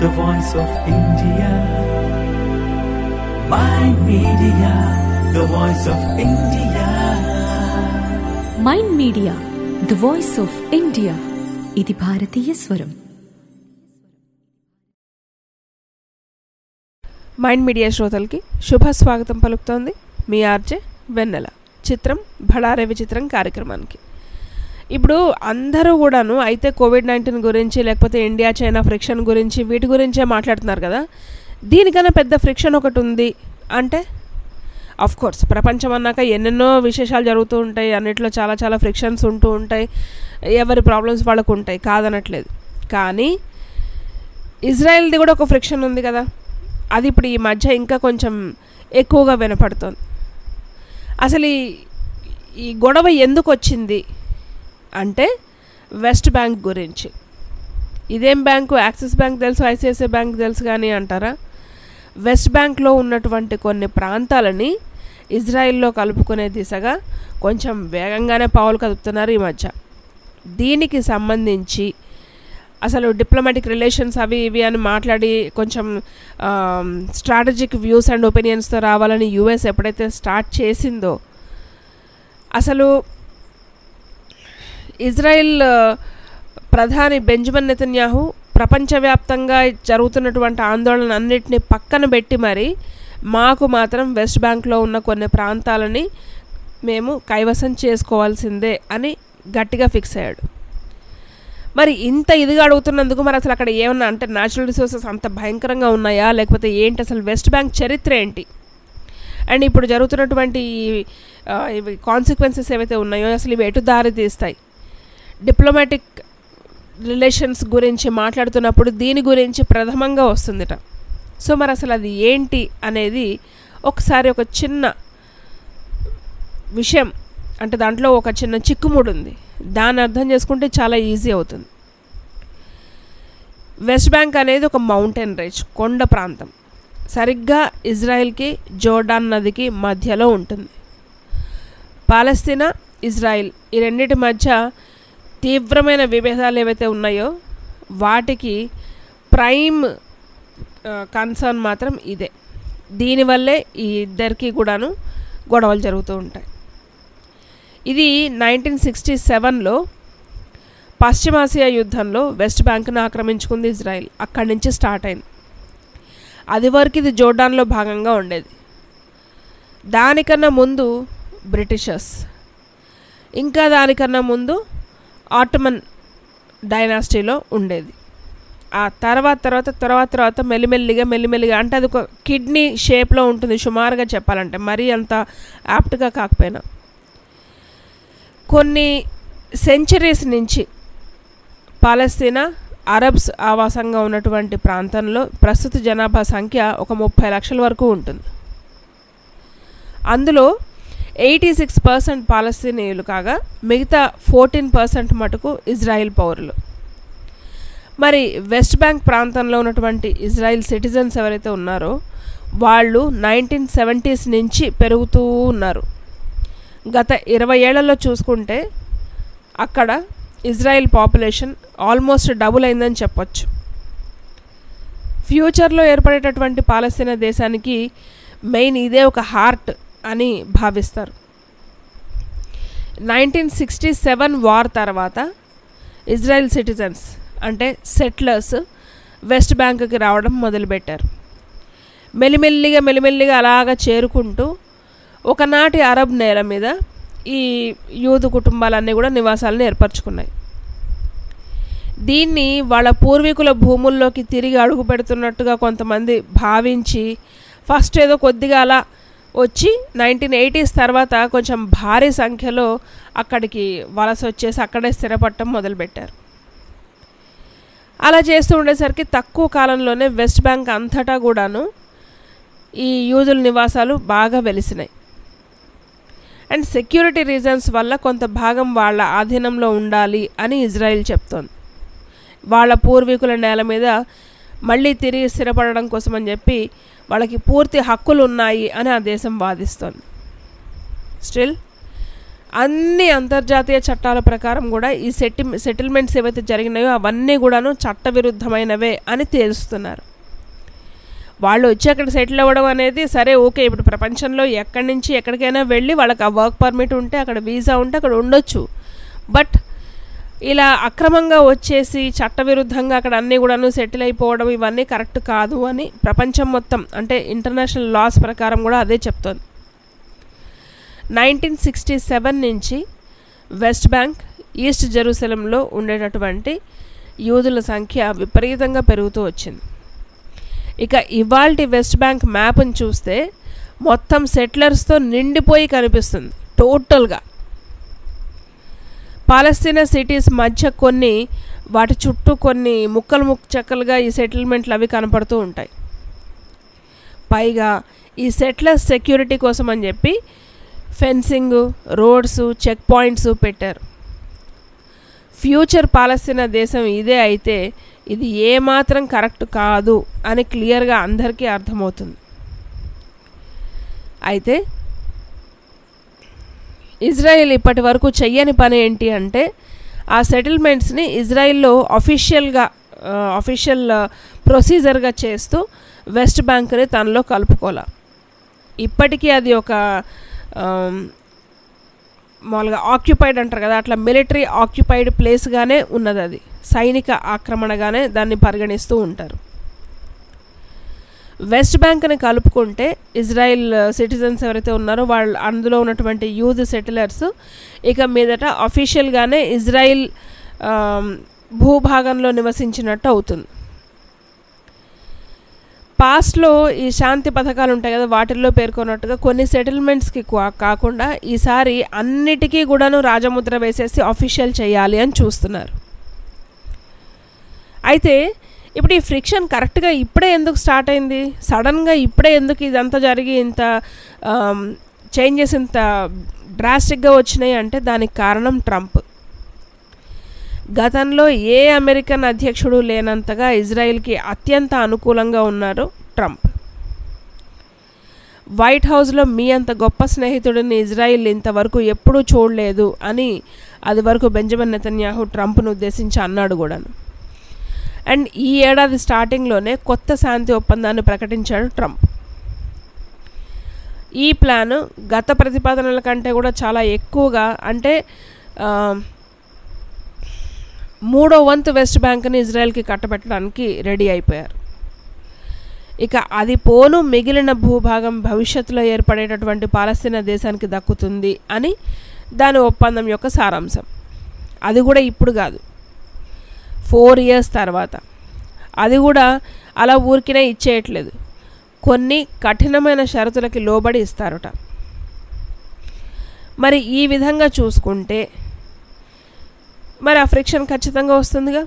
the voice of India. My media, the voice of India. Mind Media the voice of India ఇది భారతీయ స్వరం Mind media శ్రోతలకి శుభ స్వాగతం పలుకుతోంది మీ ఆర్జే వెన్నెల చిత్రం భళారే విచిత్రం కార్యక్రమానికి ఇప్పుడు అందరూ కూడాను అయితే కోవిడ్ నైన్టీన్ గురించి లేకపోతే ఇండియా చైనా ఫ్రిక్షన్ గురించి వీటి గురించే మాట్లాడుతున్నారు కదా దీనికన్నా పెద్ద ఫ్రిక్షన్ ఒకటి ఉంది అంటే అఫ్ కోర్స్ ప్రపంచం అన్నాక ఎన్నెన్నో విశేషాలు జరుగుతూ ఉంటాయి అన్నిట్లో చాలా చాలా ఫ్రిక్షన్స్ ఉంటూ ఉంటాయి ఎవరి ప్రాబ్లమ్స్ వాళ్ళకు ఉంటాయి కాదనట్లేదు కానీ ఇజ్రాయెల్ది కూడా ఒక ఫ్రిక్షన్ ఉంది కదా అది ఇప్పుడు ఈ మధ్య ఇంకా కొంచెం ఎక్కువగా వినపడుతోంది అసలు ఈ ఈ గొడవ ఎందుకు వచ్చింది అంటే వెస్ట్ బ్యాంక్ గురించి ఇదేం బ్యాంకు యాక్సిస్ బ్యాంక్ తెలుసు ఐసిఐసిఐ బ్యాంక్ తెలుసు కానీ అంటారా వెస్ట్ బ్యాంక్లో ఉన్నటువంటి కొన్ని ప్రాంతాలని ఇజ్రాయిల్లో కలుపుకునే దిశగా కొంచెం వేగంగానే పావులు కదుపుతున్నారు ఈ మధ్య దీనికి సంబంధించి అసలు డిప్లొమాటిక్ రిలేషన్స్ అవి ఇవి అని మాట్లాడి కొంచెం స్ట్రాటజిక్ వ్యూస్ అండ్ ఒపీనియన్స్తో రావాలని యూఎస్ ఎప్పుడైతే స్టార్ట్ చేసిందో అసలు ఇజ్రాయిల్ ఆ, ప్రధాని బెంజమిన్ నెతన్యాహు ప్రపంచవ్యాప్తంగా జరుగుతున్నటువంటి ఆందోళన అన్నిటిని పక్కన పెట్టి మరి మాకు మాత్రం వెస్ట్ బ్యాంక్లో ఉన్న కొన్ని ప్రాంతాలని మేము కైవసం చేసుకోవాల్సిందే అని గట్టిగా ఫిక్స్ అయ్యాడు మరి ఇంత ఇదిగా అడుగుతున్నందుకు మరి అసలు అక్కడ ఏమన్నా అంటే న్యాచురల్ రిసోర్సెస్ అంత భయంకరంగా ఉన్నాయా లేకపోతే ఏంటి అసలు వెస్ట్ బ్యాంక్ చరిత్ర ఏంటి అండ్ ఇప్పుడు జరుగుతున్నటువంటి ఈ, ఆ, ఇవి కాన్సిక్వెన్సెస్ ఏవైతే ఉన్నాయో అసలు ఇవి ఎటు దారి తీస్తాయి డిప్లొమాటిక్ రిలేషన్స్ గురించి మాట్లాడుతున్నప్పుడు దీని గురించి ప్రథమంగా వస్తుందిట సో మరి అసలు అది ఏంటి అనేది ఒకసారి ఒక చిన్న విషయం అంటే దాంట్లో ఒక చిన్న చిక్కుముడు ఉంది దాన్ని అర్థం చేసుకుంటే చాలా ఈజీ అవుతుంది వెస్ట్ బ్యాంక్ అనేది ఒక మౌంటైన్ రేంజ్ కొండ ప్రాంతం సరిగ్గా ఇజ్రాయెల్కి జోర్డాన్ నదికి మధ్యలో ఉంటుంది పాలస్తీనా ఇజ్రాయిల్ ఈ రెండింటి మధ్య తీవ్రమైన విభేదాలు ఏవైతే ఉన్నాయో వాటికి ప్రైమ్ కన్సర్న్ మాత్రం ఇదే దీనివల్లే ఈ ఇద్దరికి కూడాను గొడవలు జరుగుతూ ఉంటాయి ఇది నైన్టీన్ సిక్స్టీ సెవెన్లో పశ్చిమాసియా యుద్ధంలో వెస్ట్ బ్యాంక్ను ఆక్రమించుకుంది ఇజ్రాయెల్ అక్కడి నుంచి స్టార్ట్ అయింది అది వరకు ఇది జోర్డాన్లో భాగంగా ఉండేది దానికన్నా ముందు బ్రిటిషర్స్ ఇంకా దానికన్నా ముందు ఆటమన్ డైనాసిటీలో ఉండేది ఆ తర్వాత తర్వాత తర్వాత తర్వాత మెల్లిమెల్లిగా మెల్లిమెల్లిగా అంటే అది ఒక కిడ్నీ షేప్లో ఉంటుంది సుమారుగా చెప్పాలంటే మరీ అంత యాప్ట్గా కాకపోయినా కొన్ని సెంచరీస్ నుంచి పాలస్తీనా అరబ్స్ ఆవాసంగా ఉన్నటువంటి ప్రాంతంలో ప్రస్తుత జనాభా సంఖ్య ఒక ముప్పై లక్షల వరకు ఉంటుంది అందులో ఎయిటీ సిక్స్ పర్సెంట్ పాలస్తీనీయులు కాగా మిగతా ఫోర్టీన్ పర్సెంట్ మటుకు ఇజ్రాయిల్ పౌరులు మరి వెస్ట్ బ్యాంక్ ప్రాంతంలో ఉన్నటువంటి ఇజ్రాయిల్ సిటిజన్స్ ఎవరైతే ఉన్నారో వాళ్ళు నైన్టీన్ సెవెంటీస్ నుంచి పెరుగుతూ ఉన్నారు గత ఇరవై ఏళ్లలో చూసుకుంటే అక్కడ ఇజ్రాయెల్ పాపులేషన్ ఆల్మోస్ట్ డబుల్ అయిందని చెప్పొచ్చు ఫ్యూచర్లో ఏర్పడేటటువంటి పాలస్తీనా దేశానికి మెయిన్ ఇదే ఒక హార్ట్ అని భావిస్తారు నైన్టీన్ సిక్స్టీ సెవెన్ వార్ తర్వాత ఇజ్రాయెల్ సిటిజన్స్ అంటే సెటిలర్స్ వెస్ట్ బ్యాంక్కి రావడం మొదలుపెట్టారు మెల్లిమెల్లిగా మెల్లిమెల్లిగా అలాగా చేరుకుంటూ ఒకనాటి అరబ్ నేల మీద ఈ యూదు కుటుంబాలన్నీ కూడా నివాసాలను ఏర్పరచుకున్నాయి దీన్ని వాళ్ళ పూర్వీకుల భూముల్లోకి తిరిగి అడుగు పెడుతున్నట్టుగా కొంతమంది భావించి ఫస్ట్ ఏదో కొద్దిగా అలా వచ్చి నైన్టీన్ ఎయిటీస్ తర్వాత కొంచెం భారీ సంఖ్యలో అక్కడికి వలస వచ్చేసి అక్కడే స్థిరపడటం మొదలుపెట్టారు అలా చేస్తూ ఉండేసరికి తక్కువ కాలంలోనే వెస్ట్ బ్యాంక్ అంతటా కూడాను ఈ యూదుల నివాసాలు బాగా వెలిసినాయి అండ్ సెక్యూరిటీ రీజన్స్ వల్ల కొంత భాగం వాళ్ళ ఆధీనంలో ఉండాలి అని ఇజ్రాయిల్ చెప్తోంది వాళ్ళ పూర్వీకుల నేల మీద మళ్ళీ తిరిగి స్థిరపడడం కోసం అని చెప్పి వాళ్ళకి పూర్తి హక్కులు ఉన్నాయి అని ఆ దేశం వాదిస్తోంది స్టిల్ అన్ని అంతర్జాతీయ చట్టాల ప్రకారం కూడా ఈ సెటి సెటిల్మెంట్స్ ఏవైతే జరిగినాయో అవన్నీ కూడాను చట్టవిరుద్ధమైనవే అని తేలుస్తున్నారు వాళ్ళు వచ్చి అక్కడ సెటిల్ అవ్వడం అనేది సరే ఓకే ఇప్పుడు ప్రపంచంలో ఎక్కడి నుంచి ఎక్కడికైనా వెళ్ళి వాళ్ళకి ఆ వర్క్ పర్మిట్ ఉంటే అక్కడ వీసా ఉంటే అక్కడ ఉండొచ్చు బట్ ఇలా అక్రమంగా వచ్చేసి చట్టవిరుద్ధంగా అక్కడ అన్నీ కూడాను సెటిల్ అయిపోవడం ఇవన్నీ కరెక్ట్ కాదు అని ప్రపంచం మొత్తం అంటే ఇంటర్నేషనల్ లాస్ ప్రకారం కూడా అదే చెప్తోంది నైన్టీన్ సిక్స్టీ సెవెన్ నుంచి వెస్ట్ బ్యాంక్ ఈస్ట్ జెరూసలంలో ఉండేటటువంటి యూదుల సంఖ్య విపరీతంగా పెరుగుతూ వచ్చింది ఇక ఇవాల్టి వెస్ట్ బ్యాంక్ మ్యాప్ని చూస్తే మొత్తం సెటిలర్స్తో నిండిపోయి కనిపిస్తుంది టోటల్గా పాలస్తీనా సిటీస్ మధ్య కొన్ని వాటి చుట్టూ కొన్ని ముక్కలు ముక్క చెక్కలుగా ఈ సెటిల్మెంట్లు అవి కనపడుతూ ఉంటాయి పైగా ఈ సెటిలర్స్ సెక్యూరిటీ కోసం అని చెప్పి ఫెన్సింగ్ రోడ్స్ చెక్ పాయింట్స్ పెట్టారు ఫ్యూచర్ పాలస్తీనా దేశం ఇదే అయితే ఇది ఏమాత్రం కరెక్ట్ కాదు అని క్లియర్గా అందరికీ అర్థమవుతుంది అయితే ఇజ్రాయెల్ ఇప్పటి వరకు చెయ్యని పని ఏంటి అంటే ఆ సెటిల్మెంట్స్ని ఇజ్రాయిల్లో అఫీషియల్గా అఫీషియల్ ప్రొసీజర్గా చేస్తూ వెస్ట్ బ్యాంక్ని తనలో కలుపుకోలే ఇప్పటికీ అది ఒక మామూలుగా ఆక్యుపైడ్ అంటారు కదా అట్లా మిలిటరీ ఆక్యుపైడ్ ప్లేస్గానే ఉన్నది అది సైనిక ఆక్రమణగానే దాన్ని పరిగణిస్తూ ఉంటారు వెస్ట్ బ్యాంక్ని కలుపుకుంటే ఇజ్రాయిల్ సిటిజన్స్ ఎవరైతే ఉన్నారో వాళ్ళు అందులో ఉన్నటువంటి యూత్ సెటిలర్స్ ఇక మీదట అఫీషియల్గానే ఇజ్రాయిల్ భూభాగంలో నివసించినట్టు అవుతుంది పాస్ట్లో ఈ శాంతి పథకాలు ఉంటాయి కదా వాటిల్లో పేర్కొన్నట్టుగా కొన్ని సెటిల్మెంట్స్కి కాకుండా ఈసారి అన్నిటికీ కూడాను రాజముద్ర వేసేసి అఫీషియల్ చేయాలి అని చూస్తున్నారు అయితే ఇప్పుడు ఈ ఫ్రిక్షన్ కరెక్ట్గా ఇప్పుడే ఎందుకు స్టార్ట్ అయింది సడన్గా ఇప్పుడే ఎందుకు ఇదంతా జరిగి ఇంత చేంజెస్ ఇంత డ్రాస్టిక్గా వచ్చినాయి అంటే దానికి కారణం ట్రంప్ గతంలో ఏ అమెరికన్ అధ్యక్షుడు లేనంతగా ఇజ్రాయెల్కి అత్యంత అనుకూలంగా ఉన్నారు ట్రంప్ వైట్ హౌస్లో మీ అంత గొప్ప స్నేహితుడిని ఇజ్రాయిల్ ఇంతవరకు ఎప్పుడూ చూడలేదు అని అది వరకు బెంజమిన్ నెతన్యాహు ట్రంప్ను ఉద్దేశించి అన్నాడు కూడాను అండ్ ఈ ఏడాది స్టార్టింగ్లోనే కొత్త శాంతి ఒప్పందాన్ని ప్రకటించాడు ట్రంప్ ఈ ప్లాన్ గత ప్రతిపాదనల కంటే కూడా చాలా ఎక్కువగా అంటే మూడో వంతు వెస్ట్ బ్యాంక్ని ఇజ్రాయెల్కి కట్టబెట్టడానికి రెడీ అయిపోయారు ఇక అది పోను మిగిలిన భూభాగం భవిష్యత్తులో ఏర్పడేటటువంటి పాలస్తీనా దేశానికి దక్కుతుంది అని దాని ఒప్పందం యొక్క సారాంశం అది కూడా ఇప్పుడు కాదు ఫోర్ ఇయర్స్ తర్వాత అది కూడా అలా ఊరికినే ఇచ్చేయట్లేదు కొన్ని కఠినమైన షరతులకి లోబడి ఇస్తారట మరి ఈ విధంగా చూసుకుంటే మరి ఆ ఫ్రిక్షన్ ఖచ్చితంగా వస్తుందిగా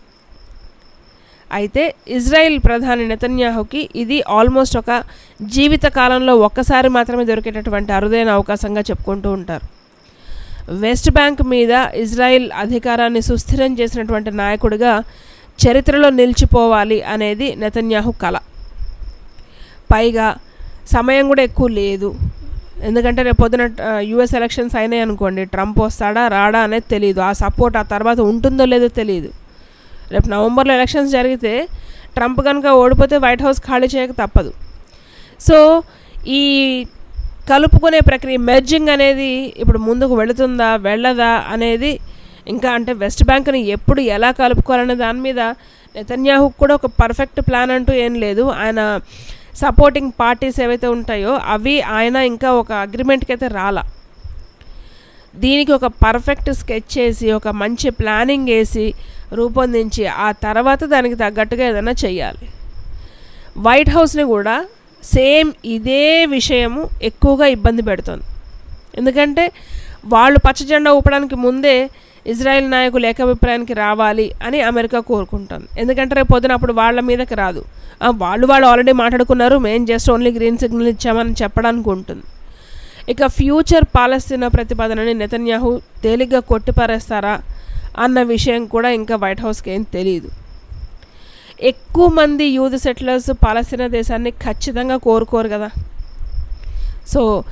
అయితే ఇజ్రాయిల్ ప్రధాని నెతన్యాహుకి ఇది ఆల్మోస్ట్ ఒక జీవిత కాలంలో ఒక్కసారి మాత్రమే దొరికేటటువంటి అరుదైన అవకాశంగా చెప్పుకుంటూ ఉంటారు వెస్ట్ బ్యాంక్ మీద ఇజ్రాయిల్ అధికారాన్ని సుస్థిరం చేసినటువంటి నాయకుడిగా చరిత్రలో నిలిచిపోవాలి అనేది నెతన్యాహు కళ పైగా సమయం కూడా ఎక్కువ లేదు ఎందుకంటే రేపు పొద్దున యుఎస్ ఎలక్షన్స్ అయినాయి అనుకోండి ట్రంప్ వస్తాడా రాడా అనేది తెలియదు ఆ సపోర్ట్ ఆ తర్వాత ఉంటుందో లేదో తెలియదు రేపు నవంబర్లో ఎలక్షన్స్ జరిగితే ట్రంప్ కనుక ఓడిపోతే వైట్ హౌస్ ఖాళీ చేయక తప్పదు సో ఈ కలుపుకునే ప్రక్రియ మెర్జింగ్ అనేది ఇప్పుడు ముందుకు వెళుతుందా వెళ్ళదా అనేది ఇంకా అంటే వెస్ట్ బ్యాంక్ని ఎప్పుడు ఎలా కలుపుకోవాలనే దాని మీద నెతన్యాహుకు కూడా ఒక పర్ఫెక్ట్ ప్లాన్ అంటూ ఏం లేదు ఆయన సపోర్టింగ్ పార్టీస్ ఏవైతే ఉంటాయో అవి ఆయన ఇంకా ఒక అగ్రిమెంట్కి అయితే రాలా దీనికి ఒక పర్ఫెక్ట్ స్కెచ్ చేసి ఒక మంచి ప్లానింగ్ వేసి రూపొందించి ఆ తర్వాత దానికి తగ్గట్టుగా ఏదైనా చెయ్యాలి వైట్ హౌస్ని కూడా సేమ్ ఇదే విషయము ఎక్కువగా ఇబ్బంది పెడుతుంది ఎందుకంటే వాళ్ళు పచ్చ జెండా ఊపడానికి ముందే ఇజ్రాయెల్ నాయకులు ఏకాభిప్రాయానికి రావాలి అని అమెరికా కోరుకుంటుంది ఎందుకంటే రేపు పొద్దున అప్పుడు వాళ్ళ మీదకి రాదు వాళ్ళు వాళ్ళు ఆల్రెడీ మాట్లాడుకున్నారు మేము జస్ట్ ఓన్లీ గ్రీన్ సిగ్నల్ ఇచ్చామని చెప్పడానికి ఉంటుంది ఇక ఫ్యూచర్ పాలస్తీనా ప్రతిపాదనని నెతన్యాహు తేలిగ్గా కొట్టిపారేస్తారా అన్న విషయం కూడా ఇంకా వైట్ హౌస్కి ఏం తెలియదు ఎక్కువ మంది యూత్ సెటిలర్స్ పాలస్తీనా దేశాన్ని ఖచ్చితంగా కోరుకోరు కదా సో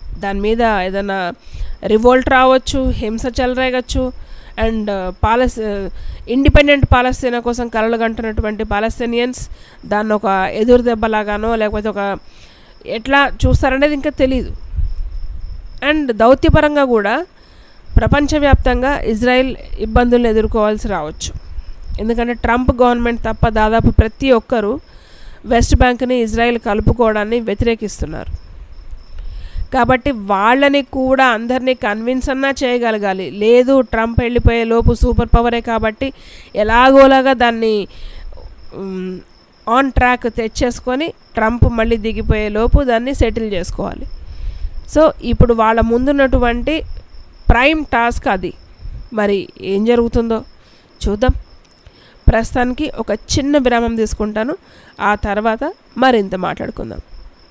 దాని మీద ఏదైనా రివోల్ట్ రావచ్చు హింస చెలరేగచ్చు అండ్ పాలస్ ఇండిపెండెంట్ పాలస్తీనా కోసం కలలు కంటున్నటువంటి పాలస్తీనియన్స్ దాన్ని ఒక ఎదురు దెబ్బలాగానో లేకపోతే ఒక ఎట్లా చూస్తారనేది ఇంకా తెలియదు అండ్ దౌత్యపరంగా కూడా ప్రపంచవ్యాప్తంగా ఇజ్రాయెల్ ఇబ్బందులను ఎదుర్కోవాల్సి రావచ్చు ఎందుకంటే ట్రంప్ గవర్నమెంట్ తప్ప దాదాపు ప్రతి ఒక్కరూ వెస్ట్ బ్యాంక్ని ఇజ్రాయెల్ కలుపుకోవడాన్ని వ్యతిరేకిస్తున్నారు కాబట్టి వాళ్ళని కూడా అందరినీ కన్విన్స్ అన్నా చేయగలగాలి లేదు ట్రంప్ వెళ్ళిపోయే లోపు సూపర్ పవరే కాబట్టి ఎలాగోలాగా దాన్ని ఆన్ ట్రాక్ తెచ్చేసుకొని ట్రంప్ మళ్ళీ దిగిపోయే లోపు దాన్ని సెటిల్ చేసుకోవాలి సో ఇప్పుడు వాళ్ళ ముందున్నటువంటి ప్రైమ్ టాస్క్ అది మరి ఏం జరుగుతుందో చూద్దాం ప్రస్తుతానికి ఒక చిన్న విరామం తీసుకుంటాను ఆ తర్వాత మరింత మాట్లాడుకుందాం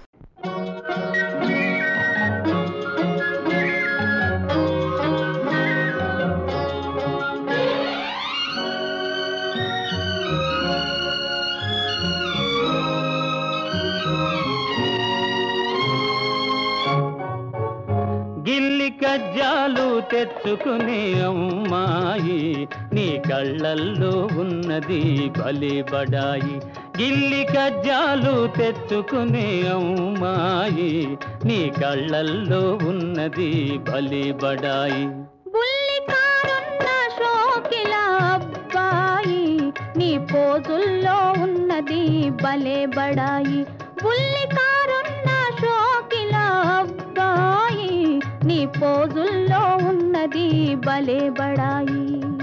గిల్లి కజ్జాలు తెచ్చుకునే అమ్మాయి నీ కళ్ళల్లో ఉన్నది బలి బడాయి గిల్లి కజ్జాలు తెచ్చుకునే అమ్మాయి నీ కళ్ళల్లో ఉన్నది బలి బడాయి బుల్లికారున్న షోకిల అబ్బాయి నీ పోజుల్లో ఉన్నది భలే బడాయి బుల్లికారున్న షోకిల అబ్బాయి నీ పోజుల్లో ఉన్నది భలే బడాయి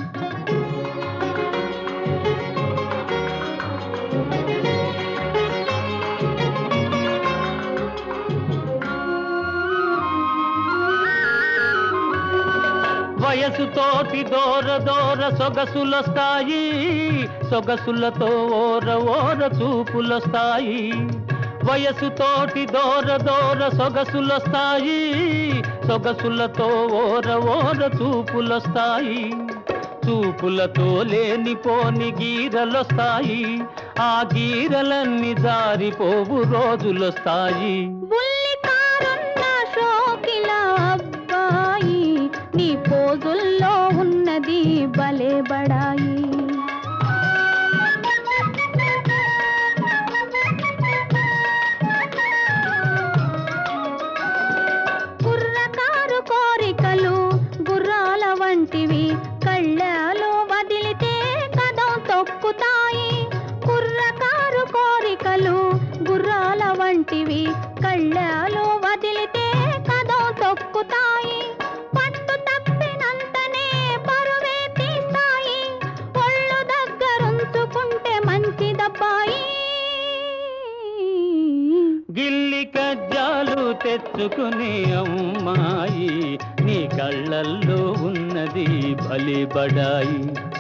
వయసుతోటి దూర దూర సొగసులొస్తాయి సొగసులతో ఓర ఓర చూపులొస్తాయి వయసుతోటి దూర దూర సొగసులొస్తాయి సొగసులతో ఓర ఓర చూపులొస్తాయి చూపులతో లేనిపోని గీరలొస్తాయి ఆ గీరలన్నీ జారిపోవు రోజులొస్తాయి బుల్లికారున్న షోకిల అబ్బాయి నీ పోజుల్లో ఉన్నది భలే బడాయి కుర్రకారు కోరికలు గుర్రాల వంటివి కళ్ళలో వదిలితే కదం తొక్కుతాయి కుర్రకారు కోరికలు గుర్రాల వంటివి కళ్ళలో వదిలితే కదం తొక్కుతాయి పట్టు తప్పినంతనే పరువే తీస్తాయి ఒళ్ళు దగ్గరుంచుకుంటే మంచిదబ్బాయి గిల్లి కజ్జాలు తెచ్చుకునే అమ్మాయి నీ కళ్ళల్లో ఉన్నది బలి బడాయి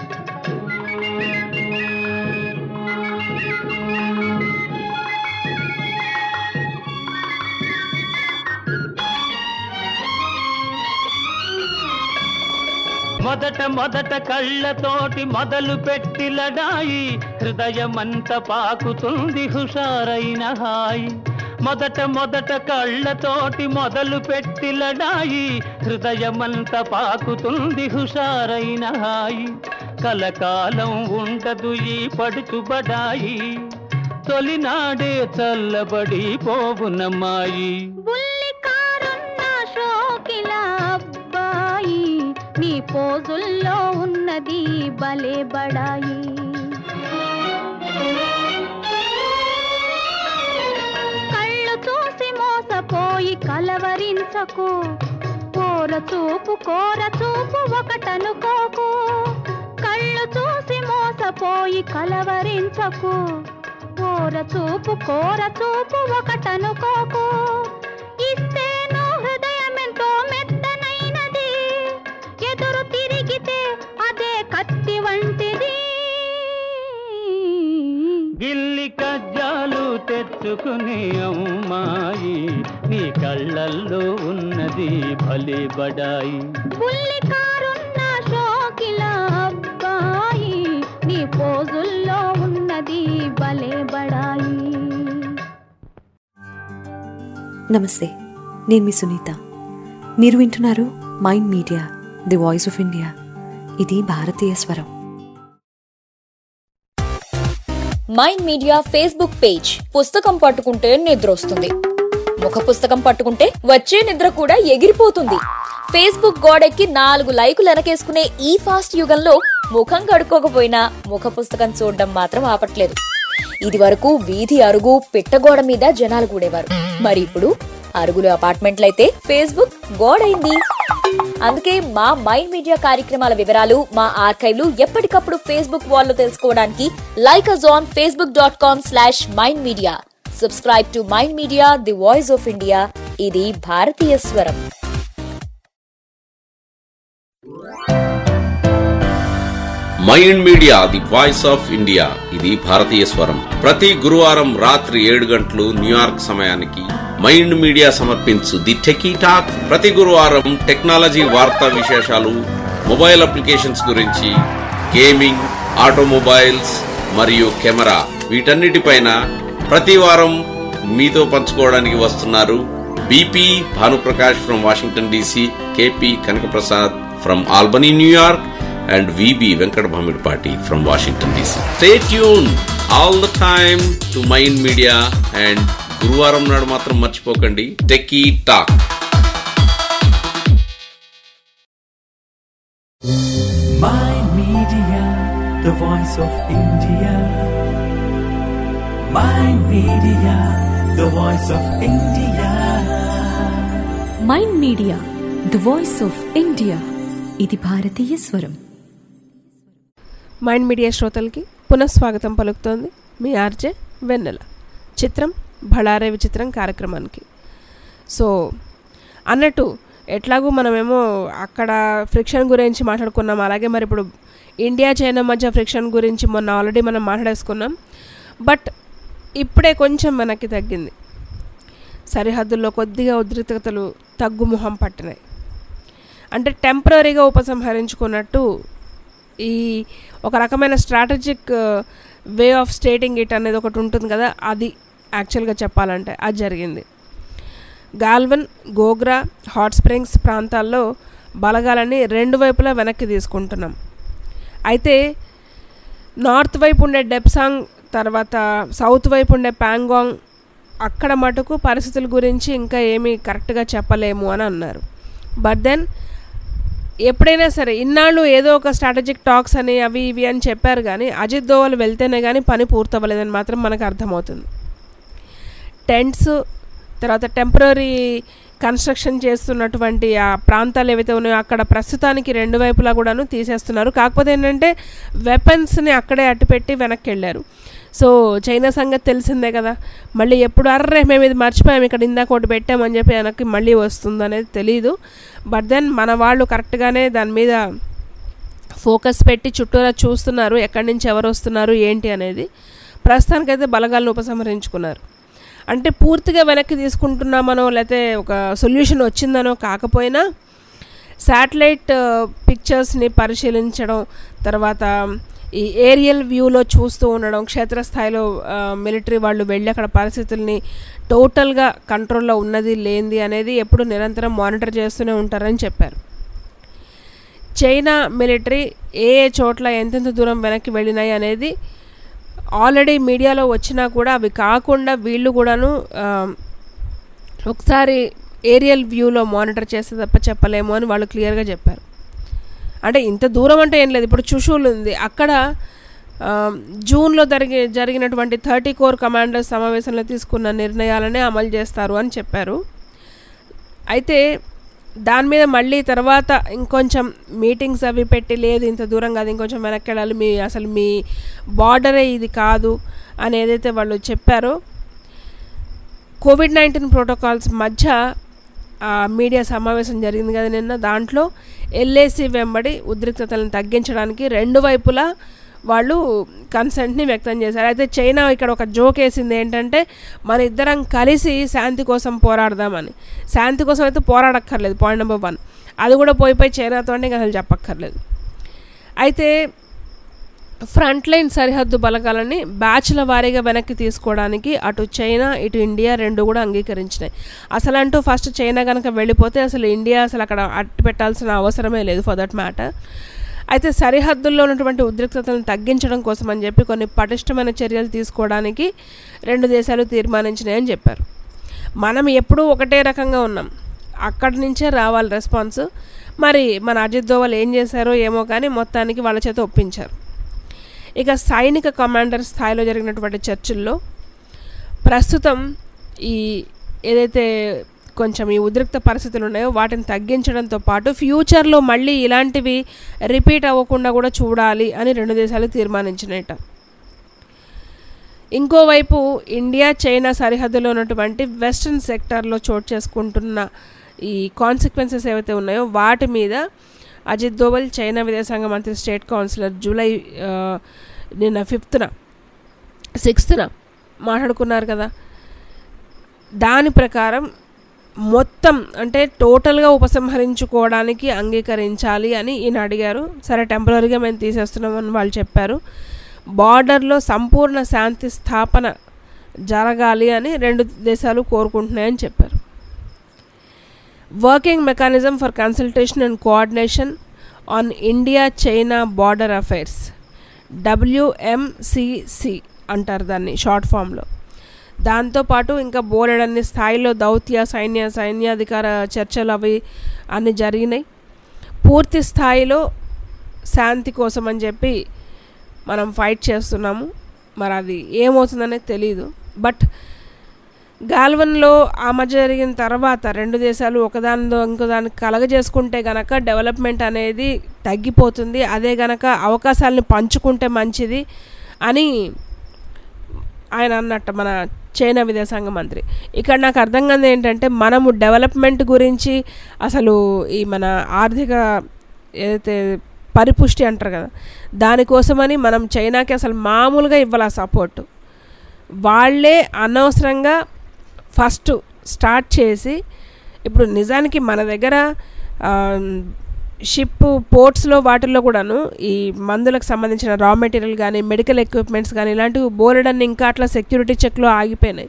మొదట మొదట కళ్ళతోటి మొదలు పెట్టి లడాయి హృదయమంత పాకుతుంది హుషారైన హాయి మొదట మొదట కళ్ళతోటి మొదలు పెట్టి లడాయి హృదయమంత పాకుతుంది హుషారైన హాయి కలకాలం ఉండదు ఈ పడుచుబడాయి తొలినాడే చల్లబడి పోవునమ్మాయి బుల్లికారున్న షోకిల అబ్బాయి నీ పోజుల్లో ఉన్నది భలే బడాయి కళ్ళు చూసి మోసపోయి కలవరించకు కోర చూపు కోర చూపు ఒకటనుకోకు కళ్ళు చూసి మోసపోయి కలవరించకు కోర చూపు కోర చూపు ఒకటనుకోకు ఇస్తేను హృదయమెంతో మెత్తనైనది ఎదురు తిరిగితే అదే కత్తి వంటిది గిల్లి కజ్జాలు తెచ్చుకునే అమ్మాయి నీ కళ్ళల్లో ఉన్నది బలి బడాయి బుల్లికారున్న షోకిల అబ్బాయి నీ పోజుల్లో ఉన్నది భలే బడాయి నమస్తే నేను మీ సునీత మీరు వింటున్నారు Mind media the voice of India ఇది భారతీయ స్వరం మైండ్ మీడియా ఫేస్బుక్ పేజ్ పుస్తకం పట్టుకుంటే నిద్ర వస్తుంది ముఖ పుస్తకం పట్టుకుంటే వచ్చే నిద్ర కూడా ఎగిరిపోతుంది ఫేస్బుక్ గోడెక్కి నాలుగు లైకులు వెనకేసుకునే ఈ ఫాస్ట్ యుగంలో ముఖం కడుక్కోకపోయినా ముఖ పుస్తకం చూడడం మాత్రం ఆపట్లేదు ఇది వరకు వీధి అరుగు పిట్టగోడ మీద జనాలు కూడేవారు మరి ఇప్పుడు అరుగులు అపార్ట్మెంట్లయితే ఫేస్బుక్ గోడైంది అందుకే మా మైండ్ మీడియా కార్యక్రమాల వివరాలు మా ఆర్కైవ్లు ఎప్పటికప్పుడు ఫేస్బుక్ వాల్లో తెలుసుకోవడానికి like us on Facebook dot com slash Mind Media subscribe to Mind media the voice of India ఇది భారతీయ స్వరం Mind media the voice of India ఇది భారతీయ స్వరం ప్రతి గురువారం రాత్రి ఏడు గంటలు న్యూయార్క్ సమయానికి మైండ్ మీడియా సమర్పించు ది టెకీ టాక్ ప్రతి గురువారం టెక్నాలజీ వార్తా విశేషాలు మొబైల్ అప్లికేషన్స్ గురించి గేమింగ్ ఆటోమొబైల్స్ మరియు కెమెరా వీటన్నిటిపైన ప్రతి వారం మీతో పంచుకోవడానికి వస్తున్నారు BP Bhanuprakash from Washington DC KP Kanakaprasad from Albany New York and VB Venkat Bhamidpati from Washington DC. Stay tuned all the time to Mind Media and గురువారం నాడు మాత్రం మర్చిపోకండి techie talk Mind Media, the voice of India. Mind Media, the voice of India. Mind media the voice of India ఇది భారతీయ స్వరం Mind media శ్రోతలకి పునఃస్వాగతం పలుకుతోంది మీ ఆర్జే వెన్నెల చిత్రం భళారే విచిత్రం కార్యక్రమానికి సో అన్నట్టు ఎట్లాగూ మనమేమో అక్కడ ఫ్రిక్షన్ గురించి మాట్లాడుకున్నాం అలాగే మరి ఇప్పుడు ఇండియా చైనా మధ్య ఫ్రిక్షన్ గురించి మొన్న ఆల్రెడీ మనం మాట్లాడేసుకున్నాం బట్ ఇప్పుడే కొంచెం మనకి తగ్గింది సరిహద్దుల్లో కొద్దిగా ఉద్రిక్తతలు తగ్గుముఖం పట్టినాయి అంటే టెంపరీగా ఉపసంహరించుకున్నట్టు ఈ ఒక రకమైన strategic way of stating it అనేది ఒకటి ఉంటుంది కదా అది యాక్చువల్గా చెప్పాలంటే అది జరిగింది గాల్వన్ గోగ్రా హాట్ స్ప్రింగ్స్ ప్రాంతాల్లో బలగాలని రెండు వైపులా వెనక్కి తీసుకుంటున్నాం అయితే నార్త్ వైపు ఉండే డెప్సాంగ్ తర్వాత సౌత్ వైపు ఉండే ప్యాంగాంగ్ అక్కడ మటుకు పరిస్థితుల గురించి ఇంకా ఏమీ కరెక్ట్గా చెప్పలేము అని అన్నారు బట్ దెన్ ఎప్పుడైనా సరే ఇన్నాళ్ళు ఏదో ఒక స్ట్రాటజిక్ టాక్స్ అని అవి ఇవి అని చెప్పారు కానీ అజిత్ దోవల్ వెళ్తేనే కానీ పని పూర్తవ్వలేదని మాత్రం మనకు అర్థమవుతుంది టెంట్స్ తర్వాత టెంపరీ కన్స్ట్రక్షన్ చేస్తున్నటువంటి ఆ ప్రాంతాలు ఏవైతే ఉన్నాయో అక్కడ ప్రస్తుతానికి రెండు వైపులా కూడాను తీసేస్తున్నారు కాకపోతే ఏంటంటే వెపన్స్ని అక్కడే అట్టుపెట్టి వెనక్కి వెళ్ళారు సో చైనా సంగతి తెలిసిందే కదా మళ్ళీ ఎప్పుడు అర్రే మేము ఇది మర్చిపోయాం ఇక్కడ ఇందాక ఒకటి పెట్టామని చెప్పి వెనక్కి మళ్ళీ వస్తుంది అనేది తెలియదు బట్ దెన్ మన వాళ్ళు కరెక్ట్గానే దాని మీద ఫోకస్ పెట్టి చుట్టూరా చూస్తున్నారు ఎక్కడి నుంచి ఎవరు వస్తున్నారు ఏంటి అనేది ప్రస్తుతానికైతే బలగాలను ఉపసంహరించుకున్నారు అంటే పూర్తిగా వెనక్కి తీసుకుంటున్నామనో లేకపోతే ఒక సొల్యూషన్ వచ్చిందనో కాకపోయినా శాటిలైట్ పిక్చర్స్ని పరిశీలించడం తర్వాత ఈ ఏరియల్ వ్యూలో చూస్తూ ఉండడం క్షేత్రస్థాయిలో మిలిటరీ వాళ్ళు వెళ్ళి అక్కడ పరిస్థితుల్ని టోటల్గా కంట్రోల్లో ఉన్నది లేనిది అనేది ఎప్పుడు నిరంతరం మానిటర్ చేస్తూనే ఉంటారని చెప్పారు చైనా మిలిటరీ ఏ ఏ చోట్ల ఎంతెంత దూరం వెనక్కి వెళ్ళినాయి అనేది ఆల్రెడీ మీడియాలో వచ్చినా కూడా అవి కాకుండా వీళ్ళు కూడాను ఒకసారి ఏరియల్ వ్యూలో మానిటర్ చేస్తే తప్ప చెప్పలేము అని వాళ్ళు క్లియర్గా చెప్పారు అంటే ఇంత దూరం అంటే ఏం లేదు ఇప్పుడు చుషూలు ఉంది అక్కడ జూన్లో జరిగి జరిగినటువంటి థర్టీ కోర్ కమాండర్స్ సమావేశంలో తీసుకున్న నిర్ణయాలనే అమలు చేస్తారు అని చెప్పారు అయితే దాని మీద మళ్ళీ తర్వాత ఇంకొంచెం మీటింగ్స్ అవి పెట్టి లేదు ఇంత దూరం కాదు ఇంకొంచెం వెనక్కి వెళ్ళాలి మీ అసలు మీ బార్డరే ఇది కాదు అని ఏదైతే వాళ్ళు చెప్పారో కోవిడ్ నైన్టీన్ ప్రోటోకాల్స్ మధ్య మీడియా సమావేశం జరిగింది కదా నిన్న దాంట్లో ఎల్ఏసి వెంబడి ఉద్రిక్తతలను తగ్గించడానికి రెండు వైపులా వాళ్ళు కన్సెంట్ని వ్యక్తం చేశారు అయితే చైనా ఇక్కడ ఒక జోక్ వేసింది ఏంటంటే మన ఇద్దరం కలిసి శాంతి కోసం పోరాడదామని శాంతి కోసం అయితే పోరాడక్కర్లేదు పాయింట్ నెంబర్ వన్ అది కూడా పోయి పోయి చైనాతో ఇంకా అసలు చెప్పక్కర్లేదు అయితే ఫ్రంట్ లైన్ సరిహద్దు బలగాలని బ్యాచ్ల వారీగా వెనక్కి తీసుకోవడానికి అటు చైనా ఇటు ఇండియా రెండు కూడా అంగీకరించినాయి అసలు అంటూ ఫస్ట్ చైనా కనుక వెళ్ళిపోతే అసలు ఇండియా అసలు అక్కడ అట్టు పెట్టాల్సిన అవసరమే లేదు ఫర్ దట్ మ్యాటర్ అయితే సరిహద్దుల్లో ఉన్నటువంటి ఉద్రిక్తతలను తగ్గించడం కోసం అని చెప్పి కొన్ని పటిష్టమైన చర్యలు తీసుకోవడానికి రెండు దేశాలు తీర్మానించినాయని చెప్పారు మనం ఎప్పుడూ ఒకటే రకంగా ఉన్నాం అక్కడి నుంచే రావాలి రెస్పాన్స్ మరి మన అజిత్ దోవల్ ఏం చేశారో ఏమో కానీ మొత్తానికి వాళ్ళ చేత ఒప్పించారు ఇక సైనిక కమాండర్ స్థాయిలో జరిగినటువంటి చర్చల్లో ప్రస్తుతం ఈ ఏదైతే కొంచెం ఈ ఉద్రిక్త పరిస్థితులు ఉన్నాయో వాటిని తగ్గించడంతో పాటు ఫ్యూచర్లో మళ్ళీ ఇలాంటివి రిపీట్ అవ్వకుండా కూడా చూడాలి అని రెండు దేశాలు తీర్మానించినట్ట ఇంకోవైపు ఇండియా చైనా సరిహద్దులో ఉన్నటువంటి వెస్ట్రన్ సెక్టార్లో చోటు చేసుకుంటున్న ఈ కాన్సిక్వెన్సెస్ ఏవైతే ఉన్నాయో వాటి మీద అజిత్ దోవల్ చైనా విదేశాంగ మంత్రి స్టేట్ కౌన్సిలర్ జూలై ఆ, నిన్న ఫిఫ్త్న సిక్స్త్న మాట్లాడుకున్నారు కదా దాని ప్రకారం మొత్తం అంటే టోటల్గా ఉపసంహరించుకోవడానికి అంగీకరించాలి అని ఈయన అడిగారు సరే టెంపరీగా మేము తీసేస్తున్నామని వాళ్ళు చెప్పారు బార్డర్లో సంపూర్ణ శాంతి స్థాపన జరగాలి అని రెండు దేశాలు కోరుకుంటున్నాయని చెప్పారు working mechanism for consultation and coordination on India China border affairs WMCC అంటారు దాన్ని షార్ట్ ఫామ్లో దాంతోపాటు ఇంకా బోలెడన్ని స్థాయిలో దౌత్య సైన్య సైన్యాధికార చర్చలు అవి అన్ని జరిగినాయి పూర్తి స్థాయిలో శాంతి కోసం అని చెప్పి మనం ఫైట్ చేస్తున్నాము మరి అది ఏమవుతుందనేది తెలియదు బట్ గాల్వన్లో ఆ మధ్య జరిగిన తర్వాత రెండు దేశాలు ఒకదానితో ఇంకో దానికి కలగజేసుకుంటే గనక డెవలప్మెంట్ అనేది తగ్గిపోతుంది అదే గనక అవకాశాలను పంచుకుంటే మంచిది అని ఆయన అన్నట్టు మన చైనా విదేశాంగ మంత్రి ఇక్కడ నాకు అర్థం కాదు ఏంటంటే మనము డెవలప్మెంట్ గురించి అసలు ఈ మన ఆర్థిక ఏదైతే పరిపుష్టి అంటారు కదా దానికోసమని మనం చైనాకి అసలు మామూలుగా ఇవ్వాలి సపోర్టు వాళ్ళే అనవసరంగా ఫస్ట్ స్టార్ట్ చేసి ఇప్పుడు నిజానికి మన దగ్గర షిప్ పోర్ట్స్లో వాటిల్లో కూడాను ఈ మందులకు సంబంధించిన రా మెటీరియల్ కానీ మెడికల్ ఎక్విప్మెంట్స్ కానీ ఇలాంటివి బోలెడన్ని ఇంకా అట్లా సెక్యూరిటీ చెక్లో ఆగిపోయినాయి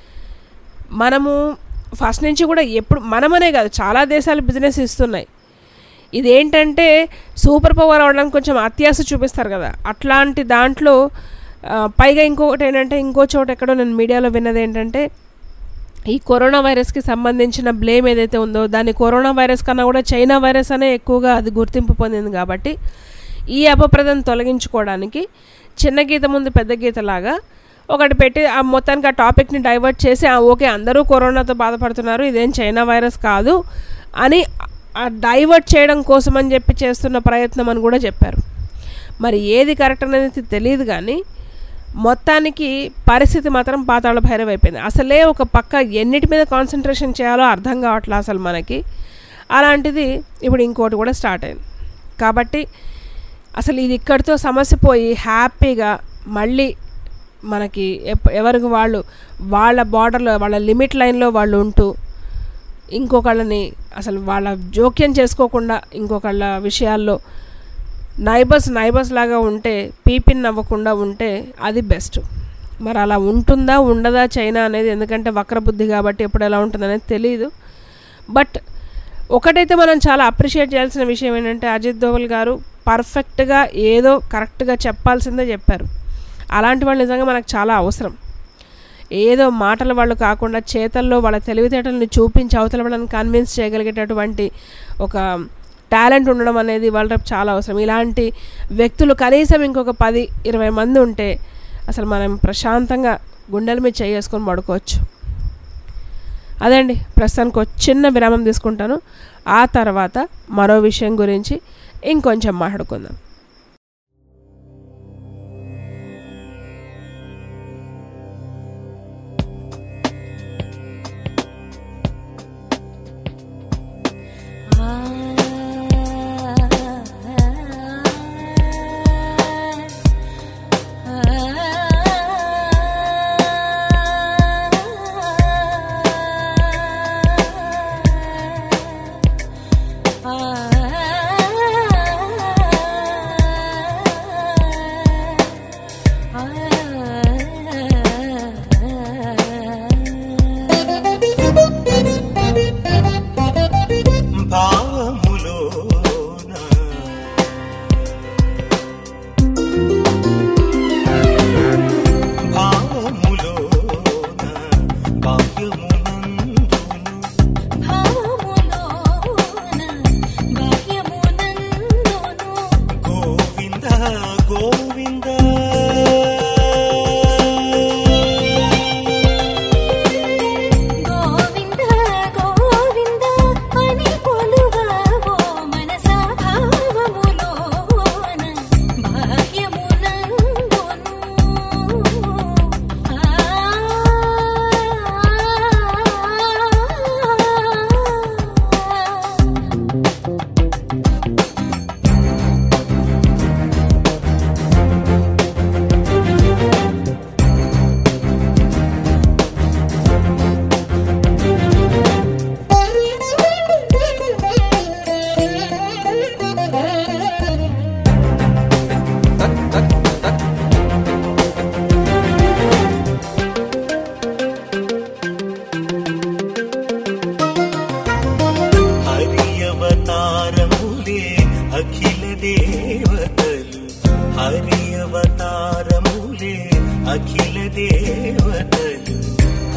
మనము ఫస్ట్ నుంచి కూడా ఎప్పుడు మనమనే కాదు చాలా దేశాలు బిజినెస్ ఇస్తున్నాయి ఇదేంటంటే సూపర్ పవర్ అవడానికి కొంచెం అత్యాశ చూపిస్తారు కదా అట్లాంటి దాంట్లో ఆ, పైగా ఇంకొకటి ఏంటంటే ఇంకో చోట ఎక్కడో నేను మీడియాలో విన్నది ఏంటంటే ఈ కరోనా వైరస్కి సంబంధించిన బ్లేమ్ ఏదైతే ఉందో దాన్ని కరోనా వైరస్ కన్నా కూడా చైనా వైరస్ అనే ఎక్కువగా అది గుర్తింపు పొందింది కాబట్టి ఈ అపప్రదం తొలగించుకోవడానికి చిన్న గీత ముందు పెద్ద గీతలాగా ఒకటి పెట్టి ఆ మొత్తానికి ఆ టాపిక్ని డైవర్ట్ చేసి ఆ ఓకే అందరూ కరోనాతో బాధపడుతున్నారు ఇదేం చైనా వైరస్ కాదు అని ఆ డైవర్ట్ చేయడం కోసం అని చెప్పి చేస్తున్న ప్రయత్నం అని కూడా చెప్పారు మరి ఏది కరెక్ట్ అనేది తెలియదు కానీ మొత్తానికి పరిస్థితి మాత్రం పాతాళ భైరవ అయిపోయింది అసలే ఒక పక్క ఎన్నిటి మీద కాన్సన్ట్రేషన్ చేయాలో అర్థం కావట్లే అసలు మనకి అలాంటిది ఇప్పుడు ఇంకోటి కూడా స్టార్ట్ అయింది కాబట్టి అసలు ఇది ఇక్కడితో సమస్య పోయి హ్యాపీగా మళ్ళీ మనకి ఎప్ప- ఎవరికి వాళ్ళు వాళ్ళ బార్డర్లో వాళ్ళ లిమిట్ లైన్లో వాళ్ళు ఉంటూ ఇంకొకళ్ళని అసలు వాళ్ళ జోక్యం చేసుకోకుండా ఇంకొకళ్ళ విషయాల్లో నైబర్స్ నైబర్స్ లాగా ఉంటే పీపిన్ అవ్వకుండా ఉంటే అది బెస్ట్ మరి అలా ఉంటుందా ఉండదా చైనా అనేది ఎందుకంటే వక్రబుద్ధి కాబట్టి ఎప్పుడు ఎలా ఉంటుందనేది తెలియదు బట్ ఒకటైతే మనం చాలా అప్రిషియేట్ చేయాల్సిన విషయం ఏంటంటే అజిత్ దోవల్ గారు పర్ఫెక్ట్గా ఏదో కరెక్ట్గా చెప్పాల్సిందే చెప్పారు అలాంటి వాళ్ళు నిజంగా మనకు చాలా అవసరం ఏదో మాటల వాళ్ళు కాకుండా చేతల్లో వాళ్ళ తెలివితేటలను చూపించి అవతల వాళ్ళని కన్విన్స్ చేయగలిగేటటువంటి ఒక టాలెంట్ ఉండడం అనేది వాళ్ళ రేపు చాలా అవసరం ఇలాంటి వ్యక్తులు కనీసం ఇంకొక పది ఇరవై మంది ఉంటే అసలు మనం ప్రశాంతంగా గుండెల మీద చేసుకొని పడుకోవచ్చు అదే అండి ప్రస్తుతానికి ఒక చిన్న విరామం తీసుకుంటాను ఆ తర్వాత మరో విషయం గురించి ఇంకొంచెం మాట్లాడుకుందాం ఆ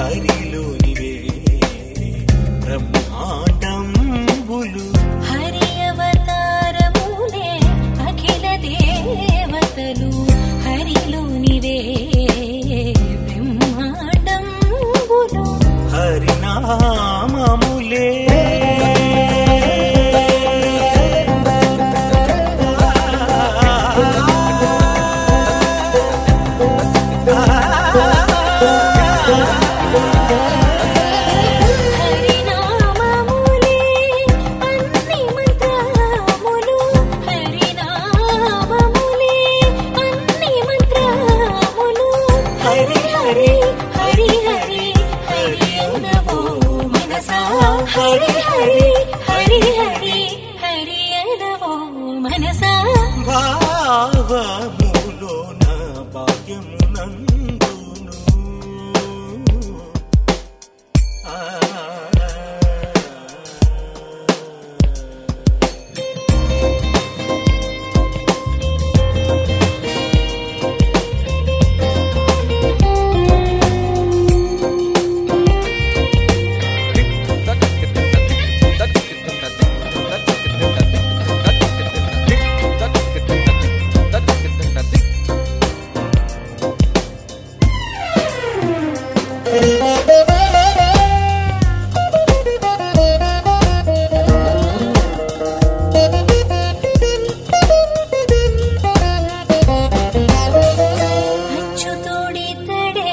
హరిలోనివే బ్రహ్మాండంబులు హరి అవతారములే అఖిల దేవతలు హరిలోనివే బ్రహ్మాండంబులు హరినామములే హరినామములే అన్ని మంత్రములు హరినామములే అన్ని మంత్రములు హరి హరి హరి హరి హరి అనవో మనసా హరి హరి హరి హరి హరి అనవో మనసా భావములోన భాగ్యమునందును ఆ అచ్యుతుడి తడే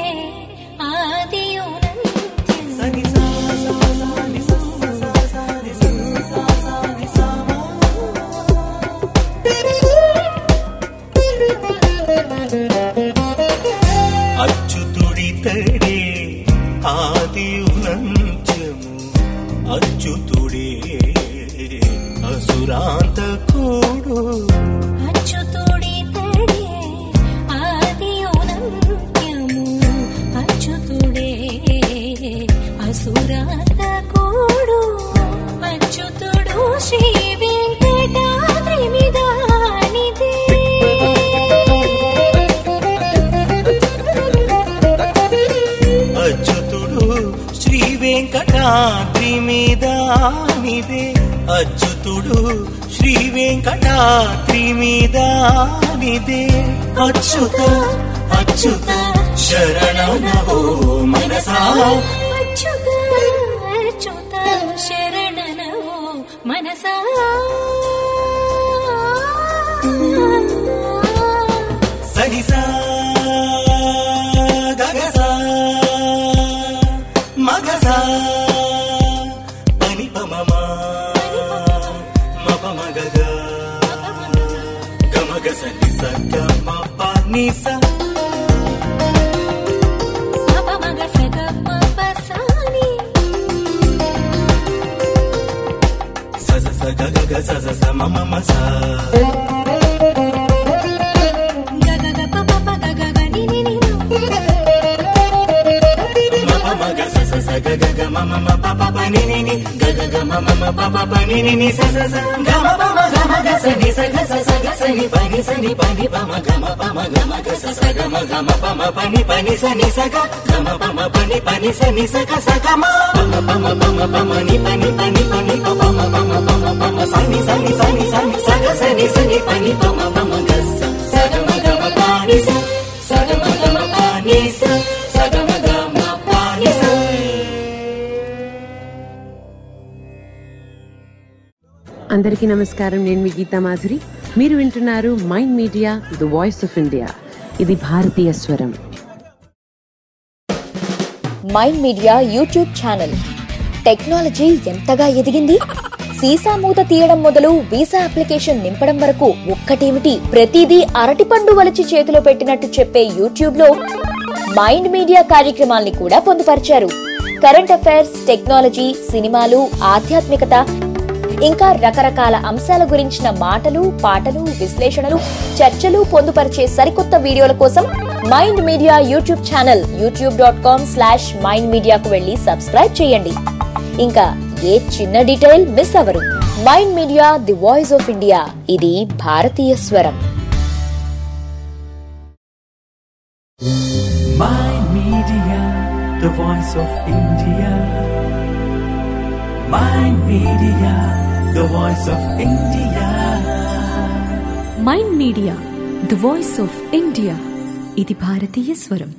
ఆదియునంత్యం సని సా సా సా ని సా సా సా ని సా సా సా ని సా అచ్యుతుడి తడే ఆదియునంత్యము అచ్యుతుడే అసురాంతకుడు అచ్యుతుడి తడే ఆదియునంత్యము అచ్యుతుడే అసురాతకుడు అచ్యుతుడు శ్రీ వెంకటాద్రి మిదానిదే అచ్యుతుడు శ్రీ వెంకటాద్రి మీదానిదే అచ్యుతుడు శ్రీ వెంకటాద్రి మీదానిదే అచ్యుత అచ్యుత శరణనవో మనసా అచ్యుత అచ్యుత శరణనవో మనసా సరిసా గగసా మగసా పని పమమా మప మగగ గమగ సని సగ మప నిస మగ సగ పసాని స స స గ గ గ స స స మ మ మ స గగ గ ప ప ప గ గ గ ని ని ని మ ప మ గ స స స గ గ గ మ మ మ ప ప ప ని ని ని గ గ గ మ మ మ ప ప ప ని ని ని స స స గ మ ప మ గ మ గ స ని స గ స స గ స ని ప ని స ని ప ని ప మ గ మ ప మ గ మ గ స స గ మ గ మ ప మ ప ని ప ని స ని స గ గ మ ప మ ప ని ప ని స ని స గ స గ మ ప మ ప మ ప మ ప మ ని ప ని ప ని ప ని ప ప మ ప మ ప మ ప మ స ని స ని స ని స ని స గ స ని స ని ప ని ప మ ప మ గ స స గ మ గ మ ప ని స స గ మ గ మ ప ని స స గ మ గ మ ప ని స అందరికీ నమస్కారం నేను మీ గీతా మాధురి మీరు వింటున్నారు Mind Media the voice of India ఇది భారతీయ స్వరం Mind Media YouTube channel technology ఎంతగా ఎదిగింది సీసా మూత తీయడం మొదలు వీసా అప్లికేషన్ నింపడం వరకు ఒక్కటేమిటి ప్రతిదీ అరటిపండు వలిచి చేతిలో పెట్టినట్టు చెప్పే యూట్యూబ్ లో మైండ్ మీడియా కార్యక్రమాల్ని కూడా పొందుపరిచారు కరెంట్ అఫైర్స్ టెక్నాలజీ సినిమాలు ఆధ్యాత్మికత ఇంకా రకరకాల అంశాల గురించిన మాటలు పాటలు విశ్లేషణలు చర్చలు పొందుపరిచే సరికొత్త వీడియోల కోసం Mind Media YouTube channel YouTube dot com slash Mind మీడియాకు వెళ్ళి సబ్స్క్రైబ్ చేయండి ఇంకా ఏ చిన్న డీటెయిల్ మిస్ అవరు మైండ్ media the voice of India ఇది భారతీయ స్వరం My Media, the voice of India. Mind Media, the voice of India. Mind Media the voice of India ఇది భారతీయ స్వరం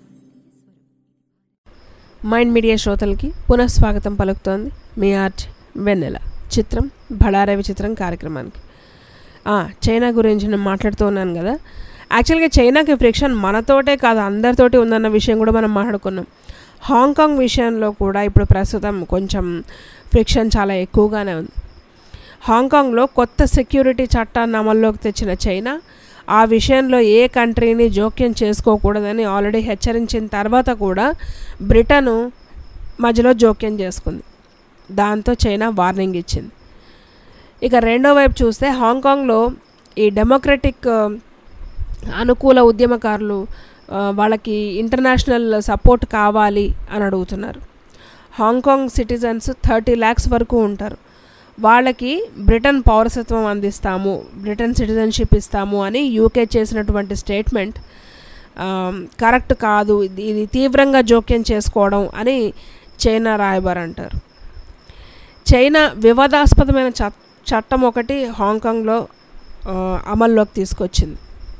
మైండ్ మీడియా శ్రోతలకి పునఃస్వాగతం పలుకుతోంది మీ ఆర్ట్ వెన్నెల చిత్రం బళారవి చిత్రం కార్యక్రమానికి ఆ, చైనా గురించి నేను మాట్లాడుతూ ఉన్నాను కదా యాక్చువల్గా చైనాకి ఫ్రిక్షన్ మనతోటే కాదు అందరితోటి ఉందన్న విషయం కూడా మనం మాట్లాడుకున్నాం హాంకాంగ్ విషయంలో కూడా ఇప్పుడు ప్రస్తుతం కొంచెం ఫ్రిక్షన్ చాలా ఎక్కువగానే ఉంది హాంకాంగ్లో కొత్త సెక్యూరిటీ చట్టాన్ని అమల్లోకి తెచ్చిన చైనా ఆ విషయంలో ఏ కంట్రీని జోక్యం చేసుకోకూడదని ఆల్రెడీ హెచ్చరించిన తర్వాత కూడా బ్రిటను మధ్యలో జోక్యం చేసుకుంది దాంతో చైనా వార్నింగ్ ఇచ్చింది ఇక రెండో వైపు చూస్తే హాంకాంగ్లో ఈ డెమోక్రటిక్ ఆ, అనుకూల ఉద్యమకారులు ఆ, వాళ్ళకి ఇంటర్నేషనల్ సపోర్ట్ కావాలి అని అడుగుతున్నారు హాంకాంగ్ సిటిజన్స్ థర్టీ ల్యాక్స్ వరకు ఉంటారు వాళ్ళకి బ్రిటన్ పౌరసత్వం అందిస్తాము బ్రిటన్ సిటిజన్షిప్ ఇస్తాము అని యూకే చేసినటువంటి స్టేట్మెంట్ కరెక్ట్ కాదు ఇది ఇది తీవ్రంగా జోక్యం చేసుకోవడం అని చైనా రాయబార్ అంటారు చైనా వివాదాస్పదమైన చ- చట్టం ఒకటి హాంకాంగ్లో ఆ, అమల్లోకి తీసుకొచ్చింది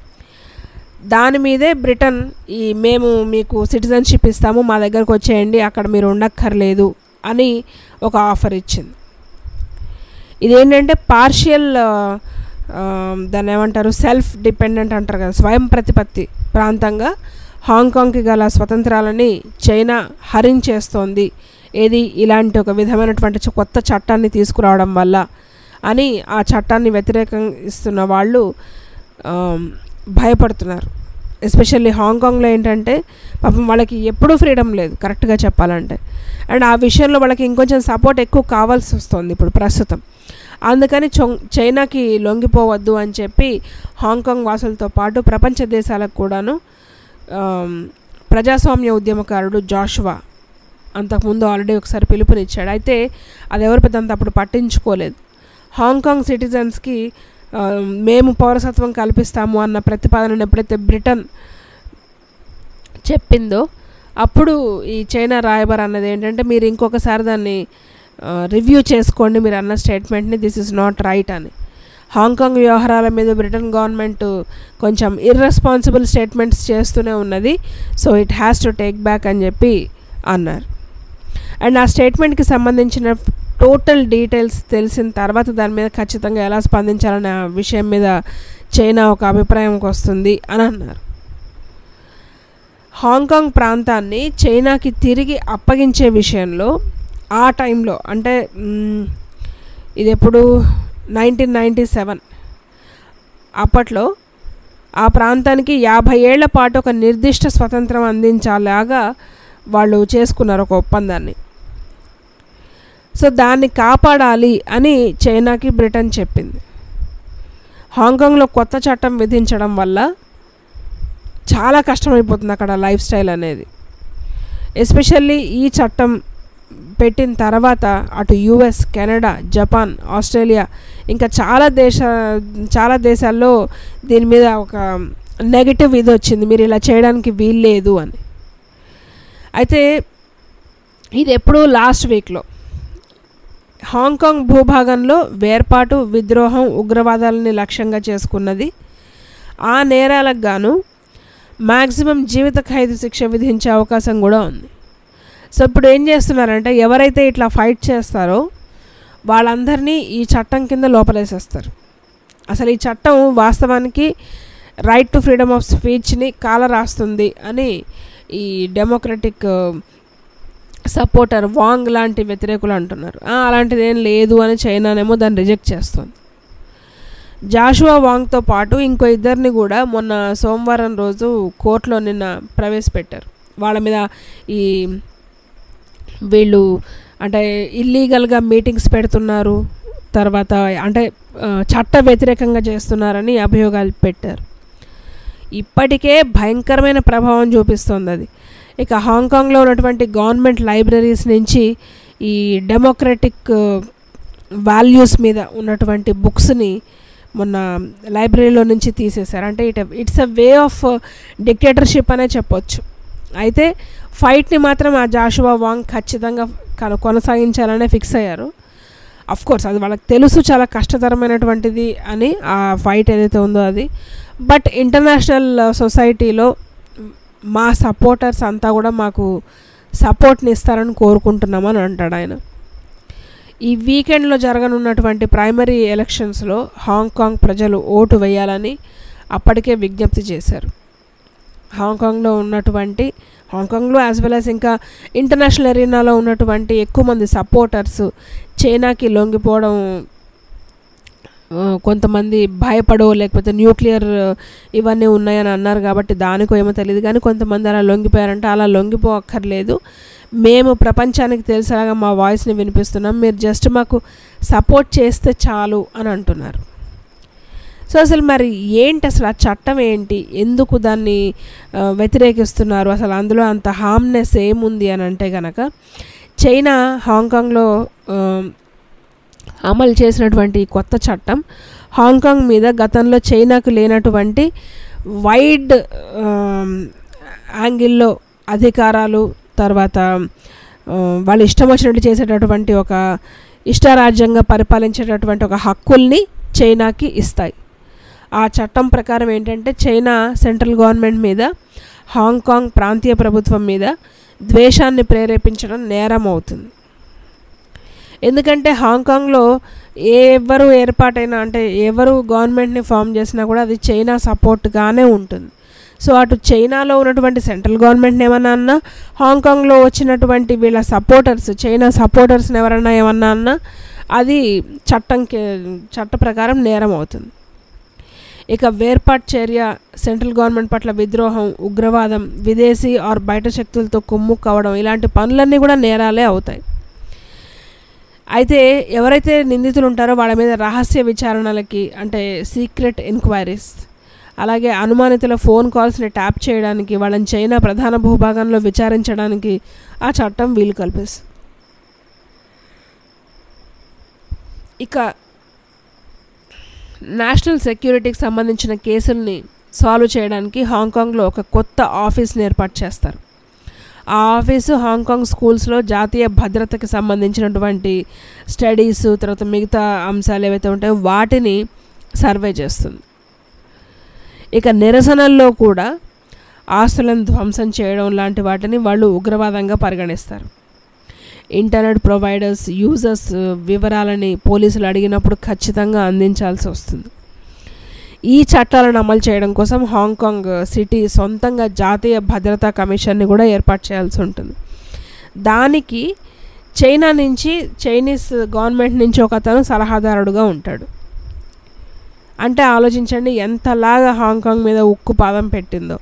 దాని మీదే బ్రిటన్ ఈ మేము మీకు సిటిజన్షిప్ ఇస్తాము మా దగ్గరకు వచ్చేయండి అక్కడ మీరు ఉండక్కర్లేదు అని ఒక ఆఫర్ ఇచ్చింది ఇదేంటంటే పార్షియల్ దాన్ని ఏమంటారు సెల్ఫ్ డిపెండెంట్ అంటారు కదా స్వయం ప్రతిపత్తి ప్రాంతంగా హాంకాంగ్కి గల స్వతంత్రాలని చైనా హరించేస్తోంది ఏది ఇలాంటి ఒక విధమైనటువంటి చ- కొత్త చట్టాన్ని తీసుకురావడం వల్ల అని ఆ చట్టాన్ని వ్యతిరేకిస్తున్న వాళ్ళు ఆమ్, భయపడుతున్నారు ఎస్పెషల్లీ హాంకాంగ్లో ఏంటంటే పాపం వాళ్ళకి ఎప్పుడూ ఫ్రీడమ్ లేదు కరెక్ట్గా చెప్పాలంటే అండ్ ఆ విషయంలో వాళ్ళకి ఇంకొంచెం సపోర్ట్ ఎక్కువ కావాల్సి వస్తుంది ఇప్పుడు ప్రస్తుతం అందుకని చొ చైనాకి లొంగిపోవద్దు అని చెప్పి హాంకాంగ్ వాసులతో పాటు ప్రపంచ దేశాలకు కూడాను ఆమ్, ప్రజాస్వామ్య ఉద్యమకారుడు జాషువా అంతకుముందు ఆల్రెడీ ఒకసారి పిలుపునిచ్చాడు అయితే అది ఎవరు పెద్ద అంత అప్పుడు పట్టించుకోలేదు హాంకాంగ్ సిటిజన్స్కి ఆ, మేము పౌరసత్వం కల్పిస్తాము అన్న ప్రతిపాదనను ఎప్పుడైతే బ్రిటన్ చెప్పిందో అప్పుడు ఈ చైనా రాయబార్ అన్నది ఏంటంటే మీరు ఇంకొకసారి దాన్ని రివ్యూ చేసుకోండి మీరు అన్న స్టేట్మెంట్ని దిస్ ఇస్ నాట్ రైట్ అని హాంకాంగ్ వ్యవహారాల మీద బ్రిటన్ గవర్నమెంట్ కొంచెం ఇర్రెస్పాన్సిబుల్ స్టేట్మెంట్స్ చేస్తూనే ఉన్నది so it has to take back అని చెప్పి అన్నారు అండ్ ఆ స్టేట్మెంట్కి సంబంధించిన టోటల్ డీటెయిల్స్ తెలిసిన తర్వాత దాని మీద ఖచ్చితంగా ఎలా స్పందించాలనే ఆ విషయం మీద చైనా ఒక అభిప్రాయంకి వస్తుంది అని అన్నారు హాంకాంగ్ ప్రాంతాన్ని చైనాకి తిరిగి అప్పగించే విషయంలో ఆ టైంలో అంటే మ్, ఇది ఎప్పుడు నైన్టీన్ నైంటీ సెవెన్ అప్పట్లో ఆ ప్రాంతానికి యాభై ఏళ్ల పాటు ఒక నిర్దిష్ట స్వతంత్రం అందించాలాగా వాళ్ళు చేసుకున్నారు ఒక ఒప్పందాన్ని సో దాన్ని కాపాడాలి అని చైనాకి బ్రిటన్ చెప్పింది హాంకాంగ్లో కొత్త చట్టం విధించడం వల్ల చాలా కష్టమైపోతుంది అక్కడ లైఫ్ స్టైల్ అనేది ఎస్పెషల్లీ ఈ చట్టం పెట్టిన తర్వాత అటు యుఎస్ కెనడా జపాన్ ఆస్ట్రేలియా ఇంకా చాలా దేశ చాలా దేశాల్లో దీని మీద ఒక నెగటివ్ ఇది వచ్చింది మీరు ఇలా చేయడానికి వీల్లేదు అని అయితే ఇది ఎప్పుడూ లాస్ట్ వీక్లో హాంకాంగ్ భూభాగంలో వేర్పాటు విద్రోహం ఉగ్రవాదాలని లక్ష్యంగా చేసుకున్నది ఆ నేరాలకు గాను మ్యాక్సిమం జీవిత ఖైదు శిక్ష విధించే అవకాశం కూడా ఉంది సో ఇప్పుడు ఏం చేస్తున్నారంటే ఎవరైతే ఇట్లా ఫైట్ చేస్తారో వాళ్ళందరినీ ఈ చట్టం కింద లోపలేసేస్తారు అసలు ఈ చట్టం వాస్తవానికి రైట్ టు ఫ్రీడమ్ ఆఫ్ స్పీచ్ని కాల రాస్తుంది అని ఈ డెమోక్రటిక్ సపోర్టర్ వాంగ్ లాంటి వ్యతిరేకులు అంటున్నారు "ఆ, అలాంటిది ఏం లేదు అని చైనానేమో దాన్ని రిజెక్ట్ చేస్తుంది జాషువా వాంగ్తో పాటు ఇంకో ఇద్దరిని కూడా మొన్న సోమవారం రోజు కోర్టులో నిన్న ప్రవేశపెట్టారు వాళ్ళ మీద ఈ వీళ్ళు అంటే ఇల్లీగల్గా మీటింగ్స్ పెడుతున్నారు తర్వాత అంటే ఆ, చట్ట వ్యతిరేకంగా చేస్తున్నారని అభియోగాలు పెట్టారు ఇప్పటికే భయంకరమైన ప్రభావం చూపిస్తుంది అది ఇక హాంకాంగ్లో ఉన్నటువంటి గవర్నమెంట్ లైబ్రరీస్ నుంచి ఈ డెమోక్రటిక్ వాల్యూస్ మీద ఉన్నటువంటి బుక్స్ని మొన్న లైబ్రరీలో నుంచి తీసేశారు అంటే it it's a way of dictatorship అనే చెప్పొచ్చు అయితే ఫైట్ని మాత్రం ఆ జాషువా వాంగ్ ఖచ్చితంగా కన- కొనసాగించాలనే ఫిక్స్ అయ్యారు అఫ్ కోర్స్ అది వాళ్ళకి తెలుసు చాలా కష్టతరమైనటువంటిది అని ఆ ఫైట్ ఏదైతే ఉందో అది బట్ ఇంటర్నేషనల్ సొసైటీలో మా సపోర్టర్స్ అంతా కూడా మాకు సపోర్ట్ని ఇస్తారని కోరుకుంటున్నామని అంటాడు ఆయన ఈ వీకెండ్లో జరగనున్నటువంటి ప్రైమరీ ఎలక్షన్స్లో హాంకాంగ్ ప్రజలు ఓటు వేయాలని అప్పటికే విజ్ఞప్తి చేశారు హాంకాంగ్లో ఉన్నటువంటి హాంకాంగ్లో యాజ్ వెల్ యాజ్ ఇంకా ఇంటర్నేషనల్ ఎరీనాలో ఉన్నటువంటి ఎక్కువ మంది సపోర్టర్స్ చైనాకి లొంగిపోవడం ఆ, కొంతమంది భయపడో లేకపోతే న్యూక్లియర్ ఇవన్నీ ఉన్నాయని అన్నారు కాబట్టి దానికో ఏమో తెలియదు కానీ కొంతమంది అలా లొంగిపోయారంటే అలా లొంగిపోక్కర్లేదు మేము ప్రపంచానికి తెలిసేలాగా మా వాయిస్ని వినిపిస్తున్నాం మీరు జస్ట్ మాకు సపోర్ట్ చేస్తే చాలు అని అంటున్నారు సో అసలు మరి ఏంటి అసలు ఆ చట్టం ఏంటి ఎందుకు దాన్ని ఆ, వ్యతిరేకిస్తున్నారు అసలు అందులో అంత హార్మ్నెస్ ఏముంది అని అంటే కనుక చైనా హాంకాంగ్లో ఆ, అమలు చేసినటువంటి ఈ కొత్త చట్టం హాంకాంగ్ మీద గతంలో చైనాకు లేనటువంటి వైడ్ యాంగిల్లో అధికారాలు తర్వాత ఆ, వాళ్ళు ఇష్టం వచ్చినట్టు చేసేటటువంటి ఒక ఇష్టారాజ్యంగా పరిపాలించేటటువంటి ఒక హక్కుల్ని చైనాకి ఇస్తాయి ఆ చట్టం ప్రకారం ఏంటంటే చైనా సెంట్రల్ గవర్నమెంట్ మీద హాంకాంగ్ ప్రాంతీయ ప్రభుత్వం మీద ద్వేషాన్ని ప్రేరేపించడం నేరం అవుతుంది ఎందుకంటే హాంకాంగ్లో ఏ ఎవరు ఏర్పాటైనా అంటే ఎవరు గవర్నమెంట్ని ఫామ్ చేసినా కూడా అది చైనా సపోర్ట్గానే ఉంటుంది సో అటు చైనాలో ఉన్నటువంటి సెంట్రల్ గవర్నమెంట్ని ఏమన్నా అన్నా హాంకాంగ్లో వచ్చినటువంటి వీళ్ళ సపోర్టర్స్ చైనా సపోర్టర్స్ని ఎవరన్నా ఏమన్నా అన్నా అది చట్టం చట్ట ప్రకారం నేరం అవుతుంది ఇక వేర్పాటు చర్య సెంట్రల్ గవర్నమెంట్ పట్ల విద్రోహం ఉగ్రవాదం విదేశీ ఆర్ బయట శక్తులతో కొమ్ము కావడం ఇలాంటి పనులన్నీ కూడా నేరాలే అవుతాయి అయితే ఎవరైతే నిందితులు ఉంటారో వాళ్ళ మీద రహస్య విచారణలకి అంటే సీక్రెట్ ఎంక్వైరీస్ అలాగే అనుమానితుల ఫోన్ కాల్స్ని ట్యాప్ చేయడానికి వాళ్ళని చైనా ప్రధాన భూభాగంలో విచారించడానికి ఆ చట్టం వీలు కల్పిస్తుంది ఇక నేషనల్ సెక్యూరిటీకి సంబంధించిన కేసుల్ని సాల్వ్ చేయడానికి హాంకాంగ్లో ఒక కొత్త ఆఫీస్ని ఏర్పాటు చేస్తారు ఆ ఆఫీసు హాంకాంగ్ స్కూల్స్లో జాతీయ భద్రతకి సంబంధించినటువంటి స్టడీస్ తర్వాత మిగతా అంశాలు ఏవైతే ఉంటాయో వాటిని సర్వే చేస్తుంది ఇక నిరసనల్లో కూడా ఆస్తులను ధ్వంసం చేయడం లాంటి వాటిని వాళ్ళు ఉగ్రవాదంగా పరిగణిస్తారు ఇంటర్నెట్ ప్రొవైడర్స్ యూజర్స్ వివరాలని పోలీసులు అడిగినప్పుడు ఖచ్చితంగా అందించాల్సి వస్తుంది ఈ చట్టాలను అమలు చేయడం కోసం హాంకాంగ్ సిటీ సొంతంగా జాతీయ భద్రతా కమిషన్ని కూడా ఏర్పాటు చేయాల్సి ఉంటుంది దానికి చైనా నుంచి చైనీస్ గవర్నమెంట్ నుంచి ఒక అతను సలహాదారుడుగా ఉంటాడు అంటే ఆలోచించండి ఎంతలాగా హాంకాంగ్ మీద ఉక్కు పాదం పెట్టిందో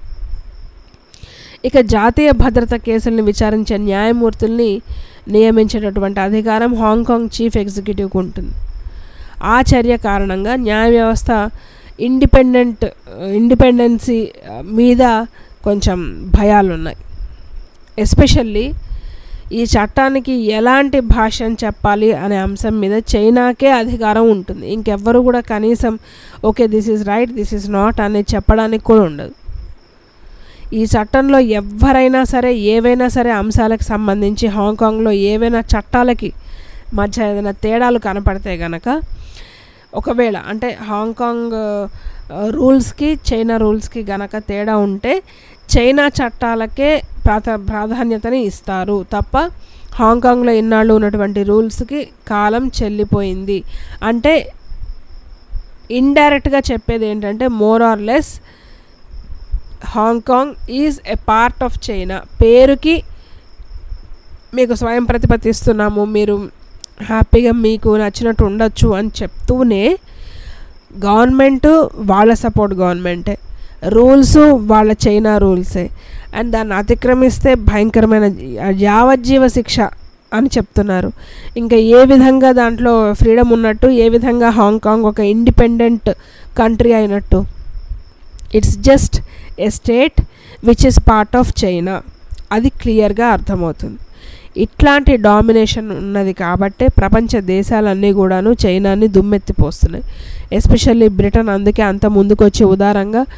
ఇక జాతీయ భద్రత కేసుల్ని విచారించే న్యాయమూర్తుల్ని నియమించేటటువంటి అధికారం హాంకాంగ్ చీఫ్ ఎగ్జిక్యూటివ్కి ఉంటుంది ఆ చర్య కారణంగా న్యాయ వ్యవస్థ ఇండిపెండెంట్ ఇండిపెండెన్సీ మీద కొంచెం భయాలు ఉన్నాయి ఎస్పెషల్లీ ఈ చట్టానికి ఎలాంటి భాషను చెప్పాలి అనే అంశం మీద చైనాకే అధికారం ఉంటుంది ఇంకెవ్వరు కూడా కనీసం okay this is right this is not అనేది చెప్పడానికి కూడా ఉండదు ఈ చట్టంలో ఎవరైనా సరే ఏవైనా సరే అంశాలకు సంబంధించి హాంకాంగ్లో ఏవైనా చట్టాలకి మధ్య ఏదైనా తేడాలు కనపడితే గనక ఒకవేళ అంటే హాంకాంగ్ రూల్స్కి చైనా రూల్స్కి గనక తేడా ఉంటే చైనా చట్టాలకే ప్రాధ ప్రాధాన్యతని ఇస్తారు తప్ప హాంకాంగ్లో ఇన్నాళ్ళు ఉన్నటువంటి రూల్స్కి కాలం చెల్లిపోయింది అంటే ఇండైరెక్ట్గా చెప్పేది ఏంటంటే more or less Hong Kong is a part of China పేరుకి మీకు స్వయం ప్రతిపత్తిస్తున్నాము మీరు హ్యాపీగా మీకు నచ్చినట్టు ఉండొచ్చు అని చెప్తూనే గవర్నమెంట్ వాళ్ళ సపోర్ట్ గవర్నమెంటే రూల్స్ వాళ్ళ చైనా రూల్సే అండ్ దాన్ని అతిక్రమిస్తే భయంకరమైన యావజ్జీవ శిక్ష అని చెప్తున్నారు ఇంకా ఏ విధంగా దాంట్లో ఫ్రీడమ్ ఉన్నట్టు ఏ విధంగా హాంకాంగ్ ఒక ఇండిపెండెంట్ కంట్రీ అయినట్టు it's just a state which is part of China అది క్లియర్గా అర్థమవుతుంది ఇట్లాంటి డామినేషన్ ఉన్నది కాబట్టే ప్రపంచ దేశాలన్నీ కూడాను చైనాని దుమ్మెత్తిపోస్తున్నాయి ఎస్పెషల్లీ బ్రిటన్ అందుకే అంత ముందుకు వచ్చి ఉదారంగా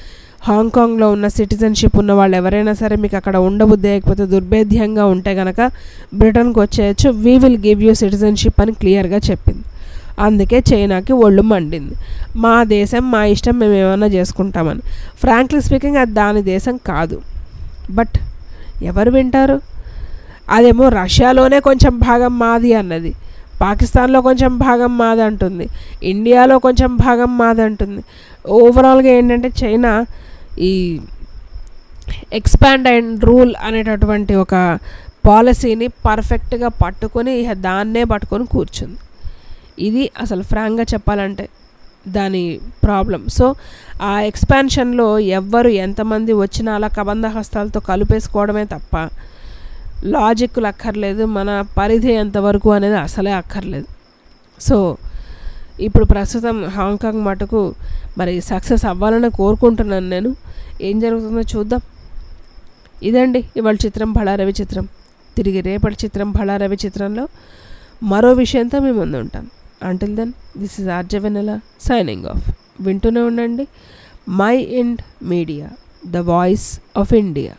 హాంకాంగ్లో ఉన్న సిటిజన్షిప్ ఉన్న వాళ్ళు ఎవరైనా సరే మీకు అక్కడ ఉండబుద్ధి లేకపోతే దుర్భేద్యంగా ఉంటే కనుక బ్రిటన్కి వచ్చేయచ్చు we will give you citizenship అని క్లియర్గా చెప్పింది అందుకే చైనాకి ఒళ్ళు మండింది మా దేశం మా ఇష్టం మేము ఏమైనా చేసుకుంటామని ఫ్రాంక్లీ స్పీకింగ్ అది దాని దేశం కాదు బట్ ఎవరు వింటారు అదేమో రష్యాలోనే కొంచెం భాగం మాది అన్నది పాకిస్తాన్లో కొంచెం భాగం మాది అంటుంది ఇండియాలో కొంచెం భాగం మాది అంటుంది ఓవరాల్గా ఏంటంటే చైనా ఈ ఎక్స్పాండ్ అండ్ రూల్ అనేటటువంటి ఒక పాలసీని పర్ఫెక్ట్గా పట్టుకొని ఇహ దాన్నే పట్టుకొని కూర్చుంది ఇది అసలు ఫ్రాంక్గా చెప్పాలంటే దాని ప్రాబ్లం సో ఆ ఎక్స్పాన్షన్లో ఎవ్వరు ఎంతమంది వచ్చినా అలా కబంధ హస్తాలతో కలిపేసుకోవడమే తప్ప లాజిక్లు అక్కర్లేదు మన పరిధి ఎంతవరకు అనేది అసలే అక్కర్లేదు సో ఇప్పుడు ప్రస్తుతం హాంకాంగ్ మటుకు మరి సక్సెస్ అవ్వాలని కోరుకుంటున్నాను నేను ఏం జరుగుతుందో చూద్దాం ఇదండి ఇవాళ చిత్రం భళారవి చిత్రం తిరిగి రేపటి చిత్రం భళారవి చిత్రంలో మరో విషయంతో మేము ముందు ఉంటాం until then this is RJ Vennela signing off వింటూనే ఉండండి Mind Media the voice of India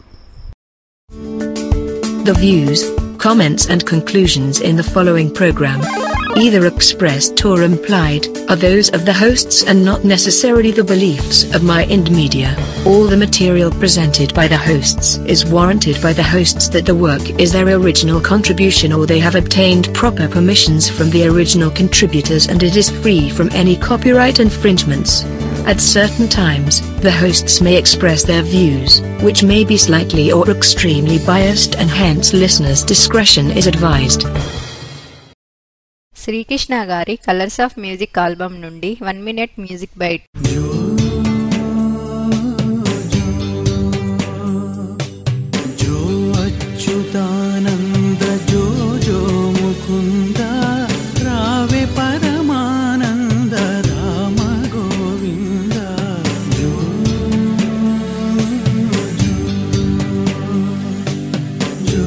The views, comments, and conclusions in the following program, either expressed or implied, are those of the hosts and not necessarily the beliefs of My Ind Media. All the material presented by the hosts is warranted by the hosts that the work is their original contribution or they have obtained proper permissions from the original contributors and it is free from any copyright infringements. At certain times, the hosts may express their views, which may be slightly or extremely biased, and hence listeners' discretion is advised. Srikrishna గారి colours of music album నుండి one minute music bite जो अच्युतानन्द जो जो मुकुन्द रावे परमानन्द राम गोविन्द जो जो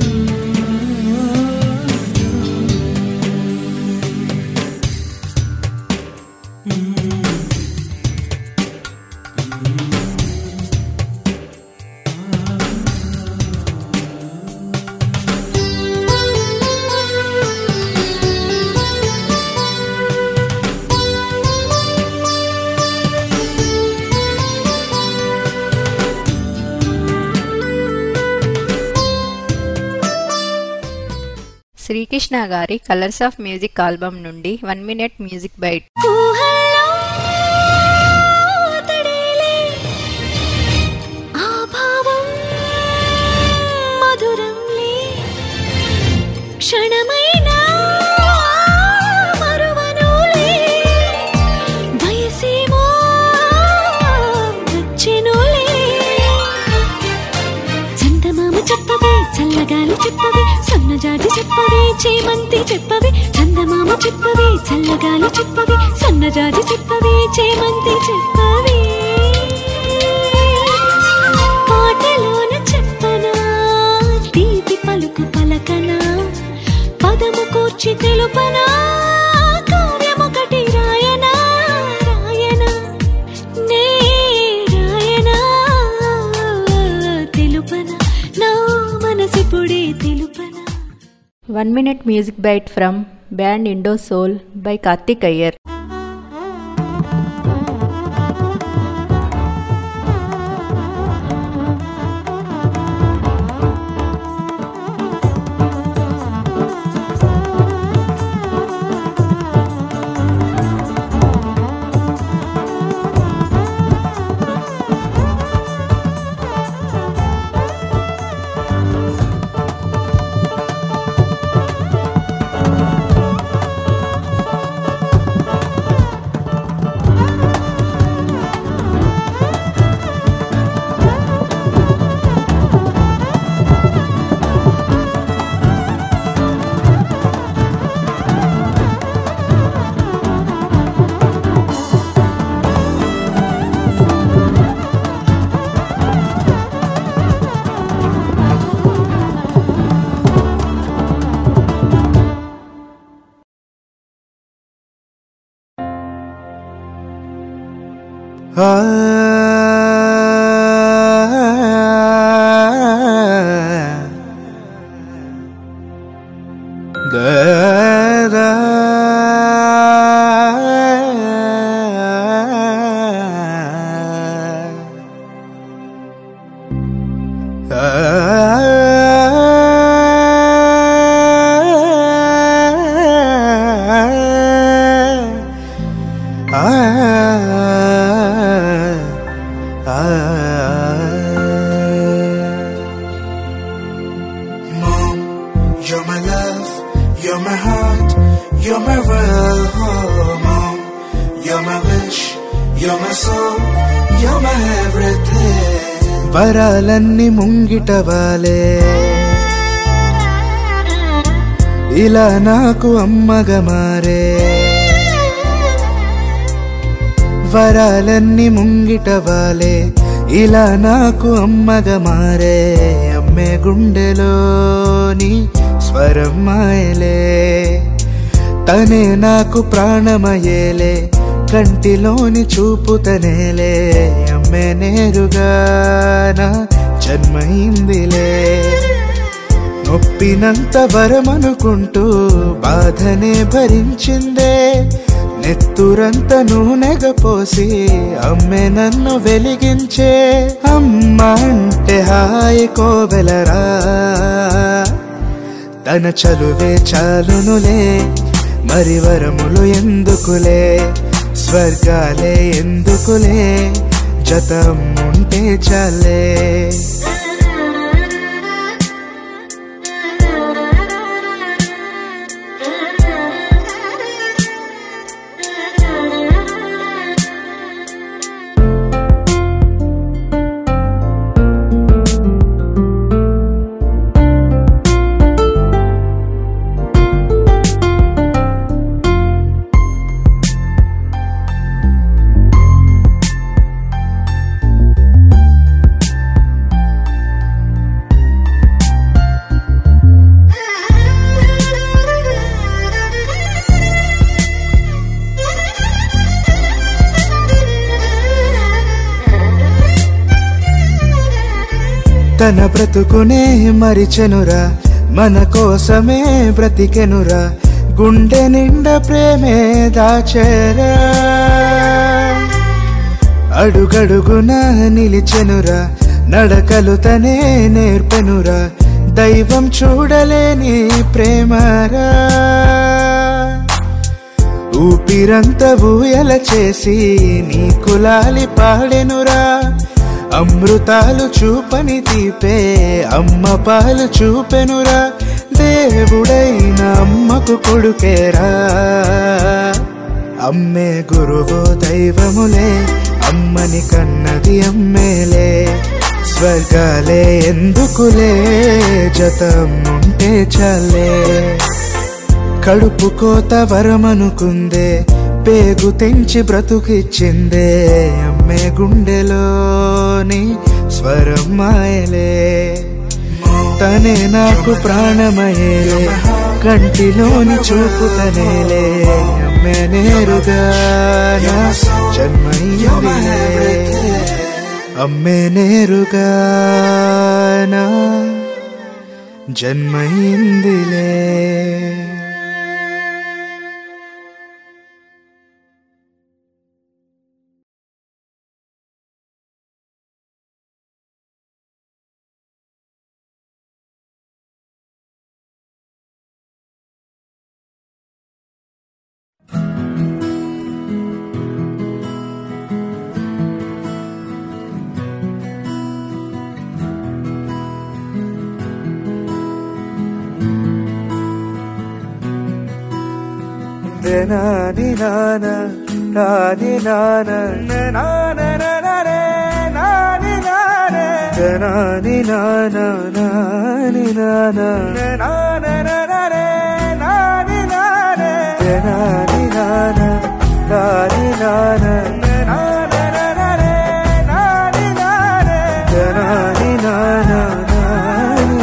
శ్రీకృష్ణ గారి colours of music album నుండి వన్ మినిట్ మ్యూజిక్ బైట్ ఆ భావం మధురంలే క్షణమైనా మరువనులే వయసేమో వచ్చెనులే చందమామ చెప్పవే చల్లగాలి చెప్పవే సన్నజాజి చెప్పవే చేమంతి చెప్పవే చందమామ చెప్పవే చల్లగాలి చెప్పవే సన్నజాజి చెప్పవే చేమంతి చెప్పవే పాటలోన చెప్పనా తీపి పలుకు పలకనా పదము కూర్చి తెలుపనా కావ్యమొకటి రాయనా రాయనా నే రాయనా తెలుపనా నా మనసిపుడే తెలుపనా one minute music bite from band Indo Soul by Karthik Iyer ఆ Mom, you're my love, you're my heart, you're my world. Oh, Mom, you're my wish, you're my soul, you're my everything. వరాలన్నీ ముంగిట వాలే ఇలా నాకు అమ్మగా మారే వరాలన్నీ ముంగిట వాలే ఇలా నాకు అమ్మగా మారే అమ్మే గుండెలోని స్వరం మాయలే తనే నాకు ప్రాణమయేలే కంటిలోని చూపు తనేలే అమ్మే నేరుగా నా జన్మైందిలే నొప్పినంత వరమనుకుంటూ బాధనే భరించిందే నెత్తురంత నూనెగ పోసి అమ్మే నన్ను వెలిగించే అమ్మ అంటే హాయి కోవెలరా తన చలువే చాలునులే మరి వరములు ఎందుకులే స్వర్గాలే ఎందుకులే జతం ఉంటే చాలే తన బ్రతుకునే మరిచెనురా మన కోసమే బ్రతికెనురా గుండె నిండా ప్రేమే దాచెరా అడుగడుగున నిలిచెనురా నడకలు తనే నేర్పెనురా దైవం చూడలేని ప్రేమరా ఊపిరంత ఊయల చేసి నీ కులాలి పాడెనురా అమృతాలు చూపని తీపే అమ్మ పాలు చూపెనురా దేవుడైన అమ్మకు కొడుకేరా అమ్మే గురువు దైవములే అమ్మని కన్నది అమ్మేలే స్వర్గాలే ఎందుకులే జతం ఉంటే చాలే కడుపు కోత వరమనుకుందే పేగు తెంచి బ్రతుకిచ్చిందే అమ్మే గుండెలోని స్వరం మాయలే తనే నాకు ప్రాణమయేలే కంటిలోని చూపు తనేలే అమ్మే నేరుగా నా జన్మయ్యిందిలే అమ్మే నేరుగా నా జన్మయిందిలే నాని నాన నాని నాన నాని నానే నాని నానే నాని నాన నాని నాన నాని నానే నాని నానే నాని నాన నాని నాన నాని నానే నాని నానే నాని నాన నాని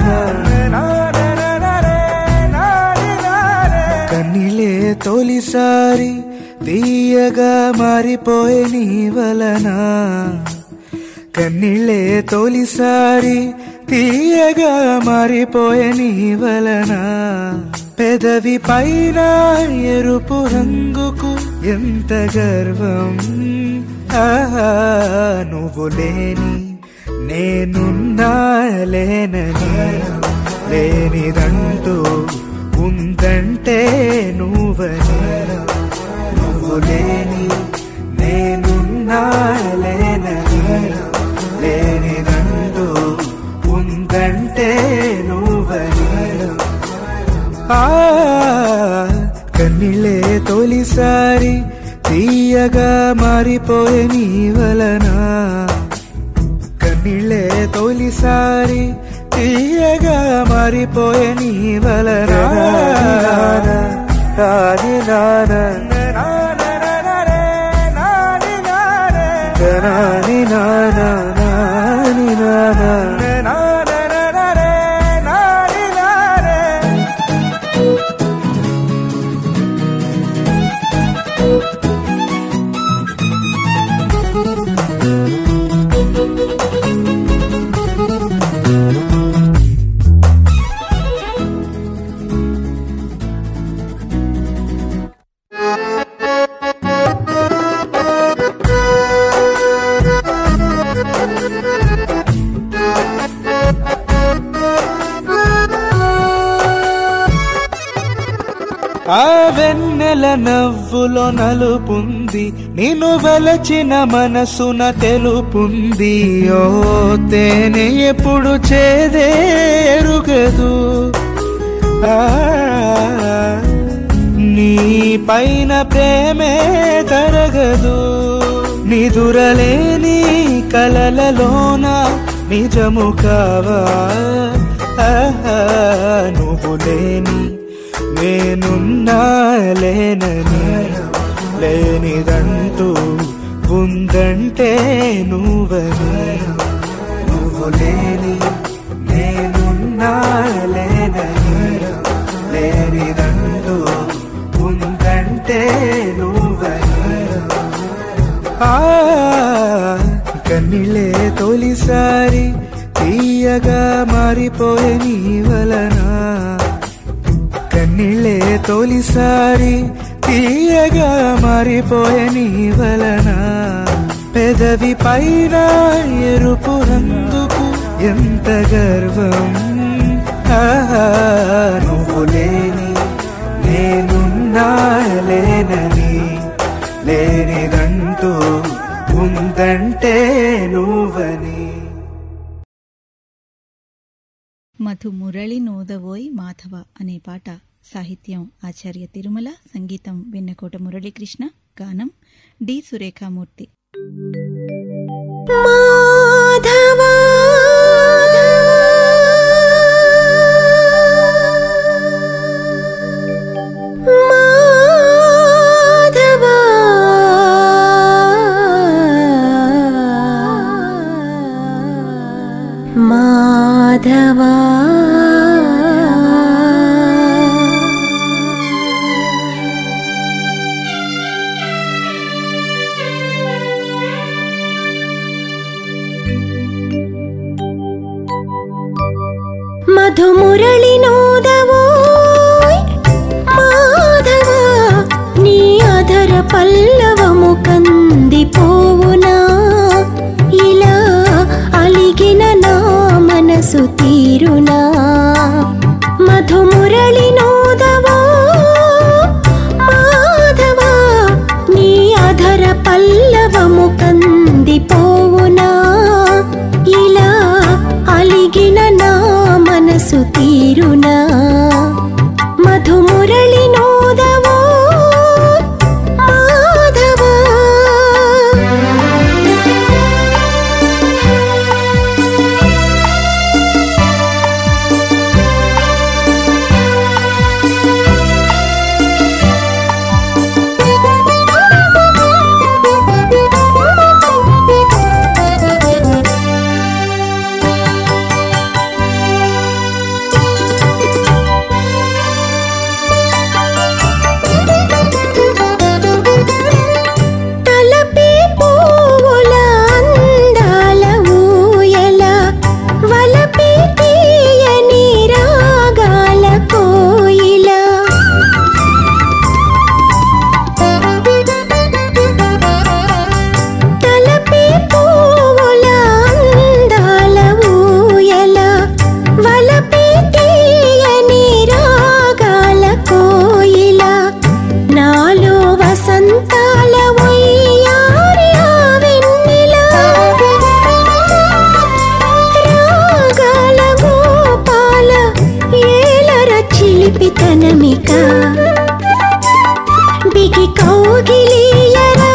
నాన కన్నిలే తొలిసారి తీయగా మారిపోయే నీ వలన కన్నిళ్ళే తొలిసారి తీయగా మారిపోయే నీ వలన పెదవి పైన ఎరుపు రంగుకు ఎంత గర్వం ఆహా, నువ్వు లేని నేనున్నా లేనని లేనిదంటూ ఉందంటే నువ్వని నువ్వు లేని నేనున్నా లేనని లేనిదంటూ ఉందంటే నువ్వని ఆ కన్నిళ్ళే తొలిసారి తీయగా మారిపోయే నీ వలన కన్నిళ్ళే తొలిసారి తీయగా మారిపోయే నీ వలన నాని నాన నాని నాన నాని నాన ఆ వెన్నెల నవ్వులో నలుపుంది నిన్ను వలచిన మనసున తెలుపుంది ఓ తేనె ఎప్పుడు చేదేరుగదు ఆ, నీ పైన ప్రేమే తరగదు నిదురలేని కలలలోన నిజము కావా ఆహా, నువ్వు లేని నేనున్నా లేనని లేనిదంటూ ఉందంటే నువ్వని నువ్వు లేని నేనున్నా లేనని లేనిదంటూ ఉందంటే నువ్వని ఆ కన్నిళ్ళే తొలిసారి తీయగా మారిపోయే నీ వలన కన్నిళ్ళే తొలిసారి తీయగా మారిపోయే నీ వలన పెదవి పైన ఎరుపు రంగుకు ఎంత గర్వం ఆహా, నువ్వు లేని నేనున్నా లేనని లేనిదంటూ ఉందంటే నువ్వని మధు మురళి నోదవోయ్ మాధవ అనే పాట సాహిత్యం ఆచార్య తిరుమల సంగీతం వెన్నకోట మురళీకృష్ణ గానం డి సురేఖామూర్తి మాధవా మాధవా మాధవా మధుమురళి నోదవోయ్ మాధవ నీ అధర పల్లవము కందిపోవునా ఇలా అలిగిన నా మనసు తీరునా మధుమురళి నోదవో మాధవ నీ అధర పల్లవము కందిపోవునా ఇలా అలిగిన నా మనసు తీరునా మధుమురళి నోదవో మాధవా తనమిక బిగి కౌగిలియరా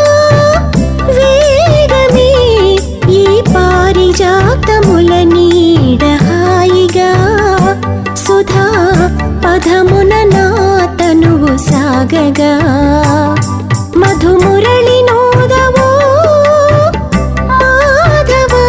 వేగమే ఈ పారిజాతముల నీడ హాయిగా సుధా పదమున నా తనువు సాగగా మధుమురళి నోదవో మాధవా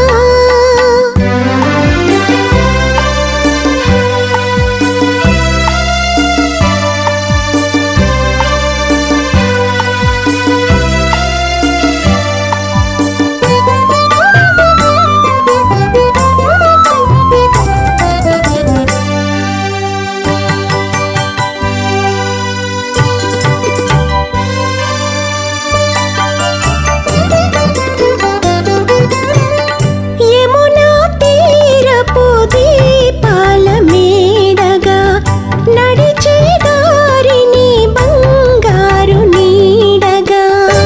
యమునా తీరపు దీపాల మేడగా నడిచే దారిని బంగారు నీడగా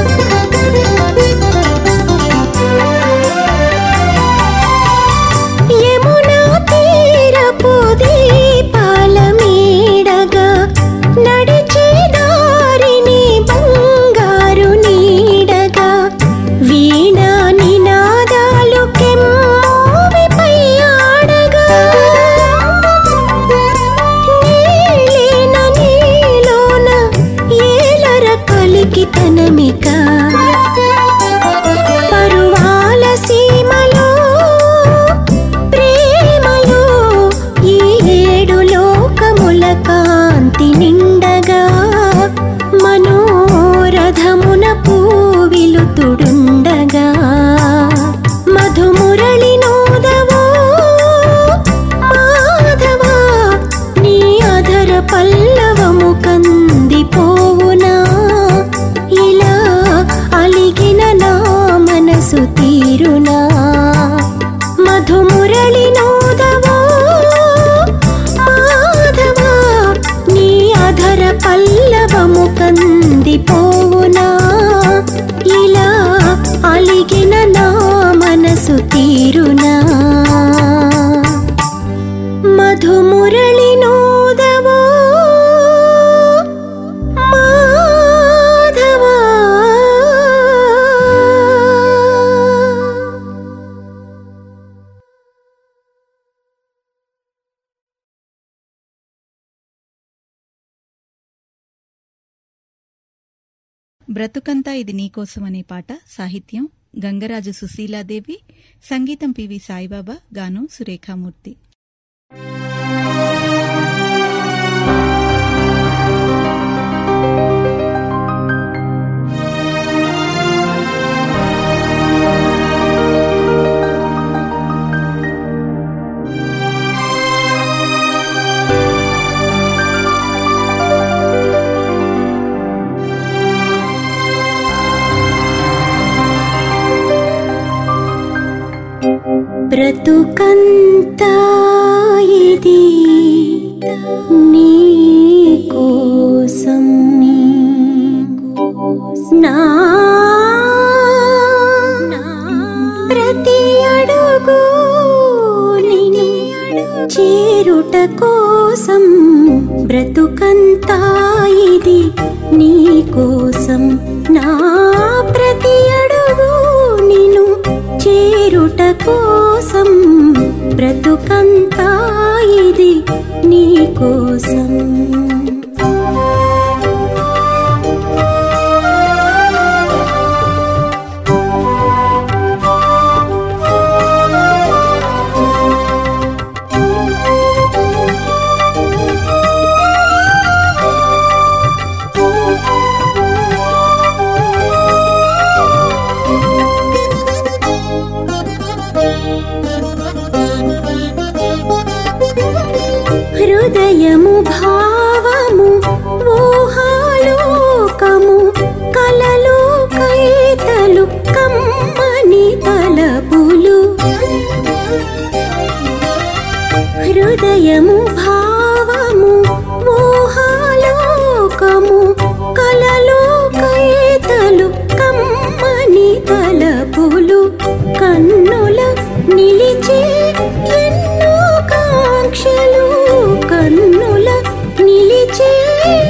యమునా తీరపు దీపాల మేడగా నడిచే దారిని బంగారు నీడగా వీణ నినాదాలు కెమ్మోవిపై ఆడగా నీలేన నీలోన ఏలర కలికి తనమిక పరువాల సీమలో ప్రేమలో ఈ ఏడు లోకముల కాంతి నిండగా మనోరథమున పూవిలు తుడుండగా మధుమురళి నోదవో మాధవా నీ అధర పల్లవము కందిపోవునా ఇలా అలిగిన నా మనసు తీరునా మధుమురళి నోదవో మాధవా నీ అధర పల్లవము కందిపోవునా ఇలా అలిగిన నా మనసు తీరునా మధుమురళి నోదవో మాధవా బ్రతుకంతా ఇది నీకోసం అనే పాట సాహిత్యం గంగరాజు సుశీలాదేవి సంగీతం పివి సాయిబాబా గానం సురేఖామూర్తి బ్రతుకంతా ఇది నీ కోసం నా ప్రతి అడుగు నిన్ను చేరుట కోసం బ్రతుకంతా ఇది నీ కోసం నా ప్రతి అడుగు నిన్ను చేరుట కోసం బ్రతుకంతా ఇది నీ కోసం హృదయము భావము ఊహాలోకము కలలు కైతలు కమ్మని తలపులు హృదయము భావము ఊహాలోకము కలలు కైతలు కమ్మని తలపులు కన్నుల నిలిచే ఎన్నో కాంక్షలు కన్నుల నిలి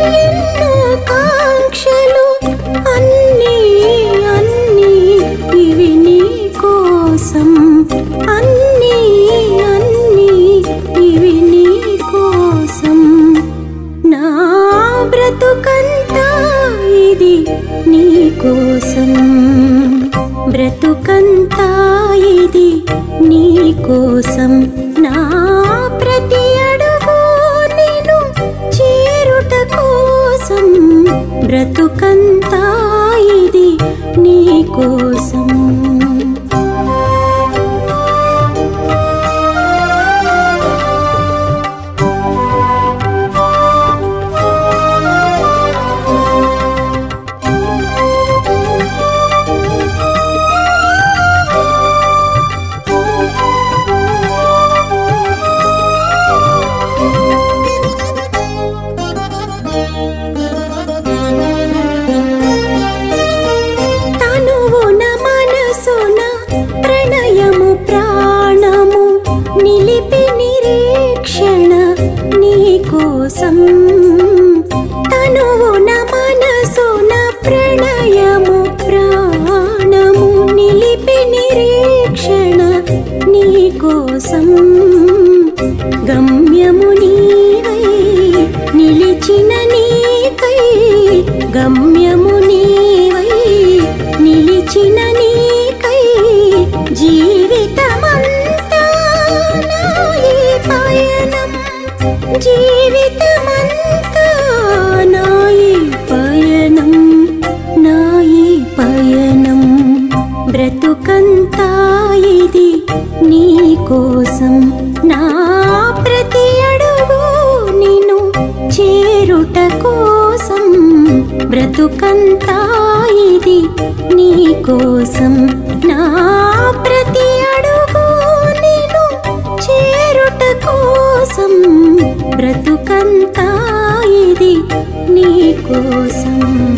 ఎన్నో కాంక్షలు అన్నీ అన్నీ ఇవి నీ కోసం అన్నీ అన్నీ ఇవి నీ కోసం నా బ్రతుకంతా ఇది నీ కోసం బ్రతుకంతా ఇది నీ కోసం నా ప్రతి అడుగు నేను చేరుట కోసం బ్రతుకంతా ఇది నీ కోసం తనువున మనసున ప్రణయము ప్రాణము నిలిపి నిరీక్షణ నీ కోసం తనువున మనసున ప్రణయము ప్రాణము నిలిపి నిరీక్షణ నీ కోసం గమ్యము నీవై నిలిచిన నీకై గమ్యము నీవై నిలిచిన నీకై జీవితమంతా నా ఈ పయనం జీవితమంతా నా ఈ పయనం నా ఈ పయనం బ్రతుకంతా ఇది నీ కోసం నా ప్రతి అడుగు నిన్ను చేరుట కోసం బ్రతుకంతా ఇది నీ కోసం నా ప్రతి అడుగు నేను చేరుట కోసం బ్రతుకంతా ఇది నీ కోసం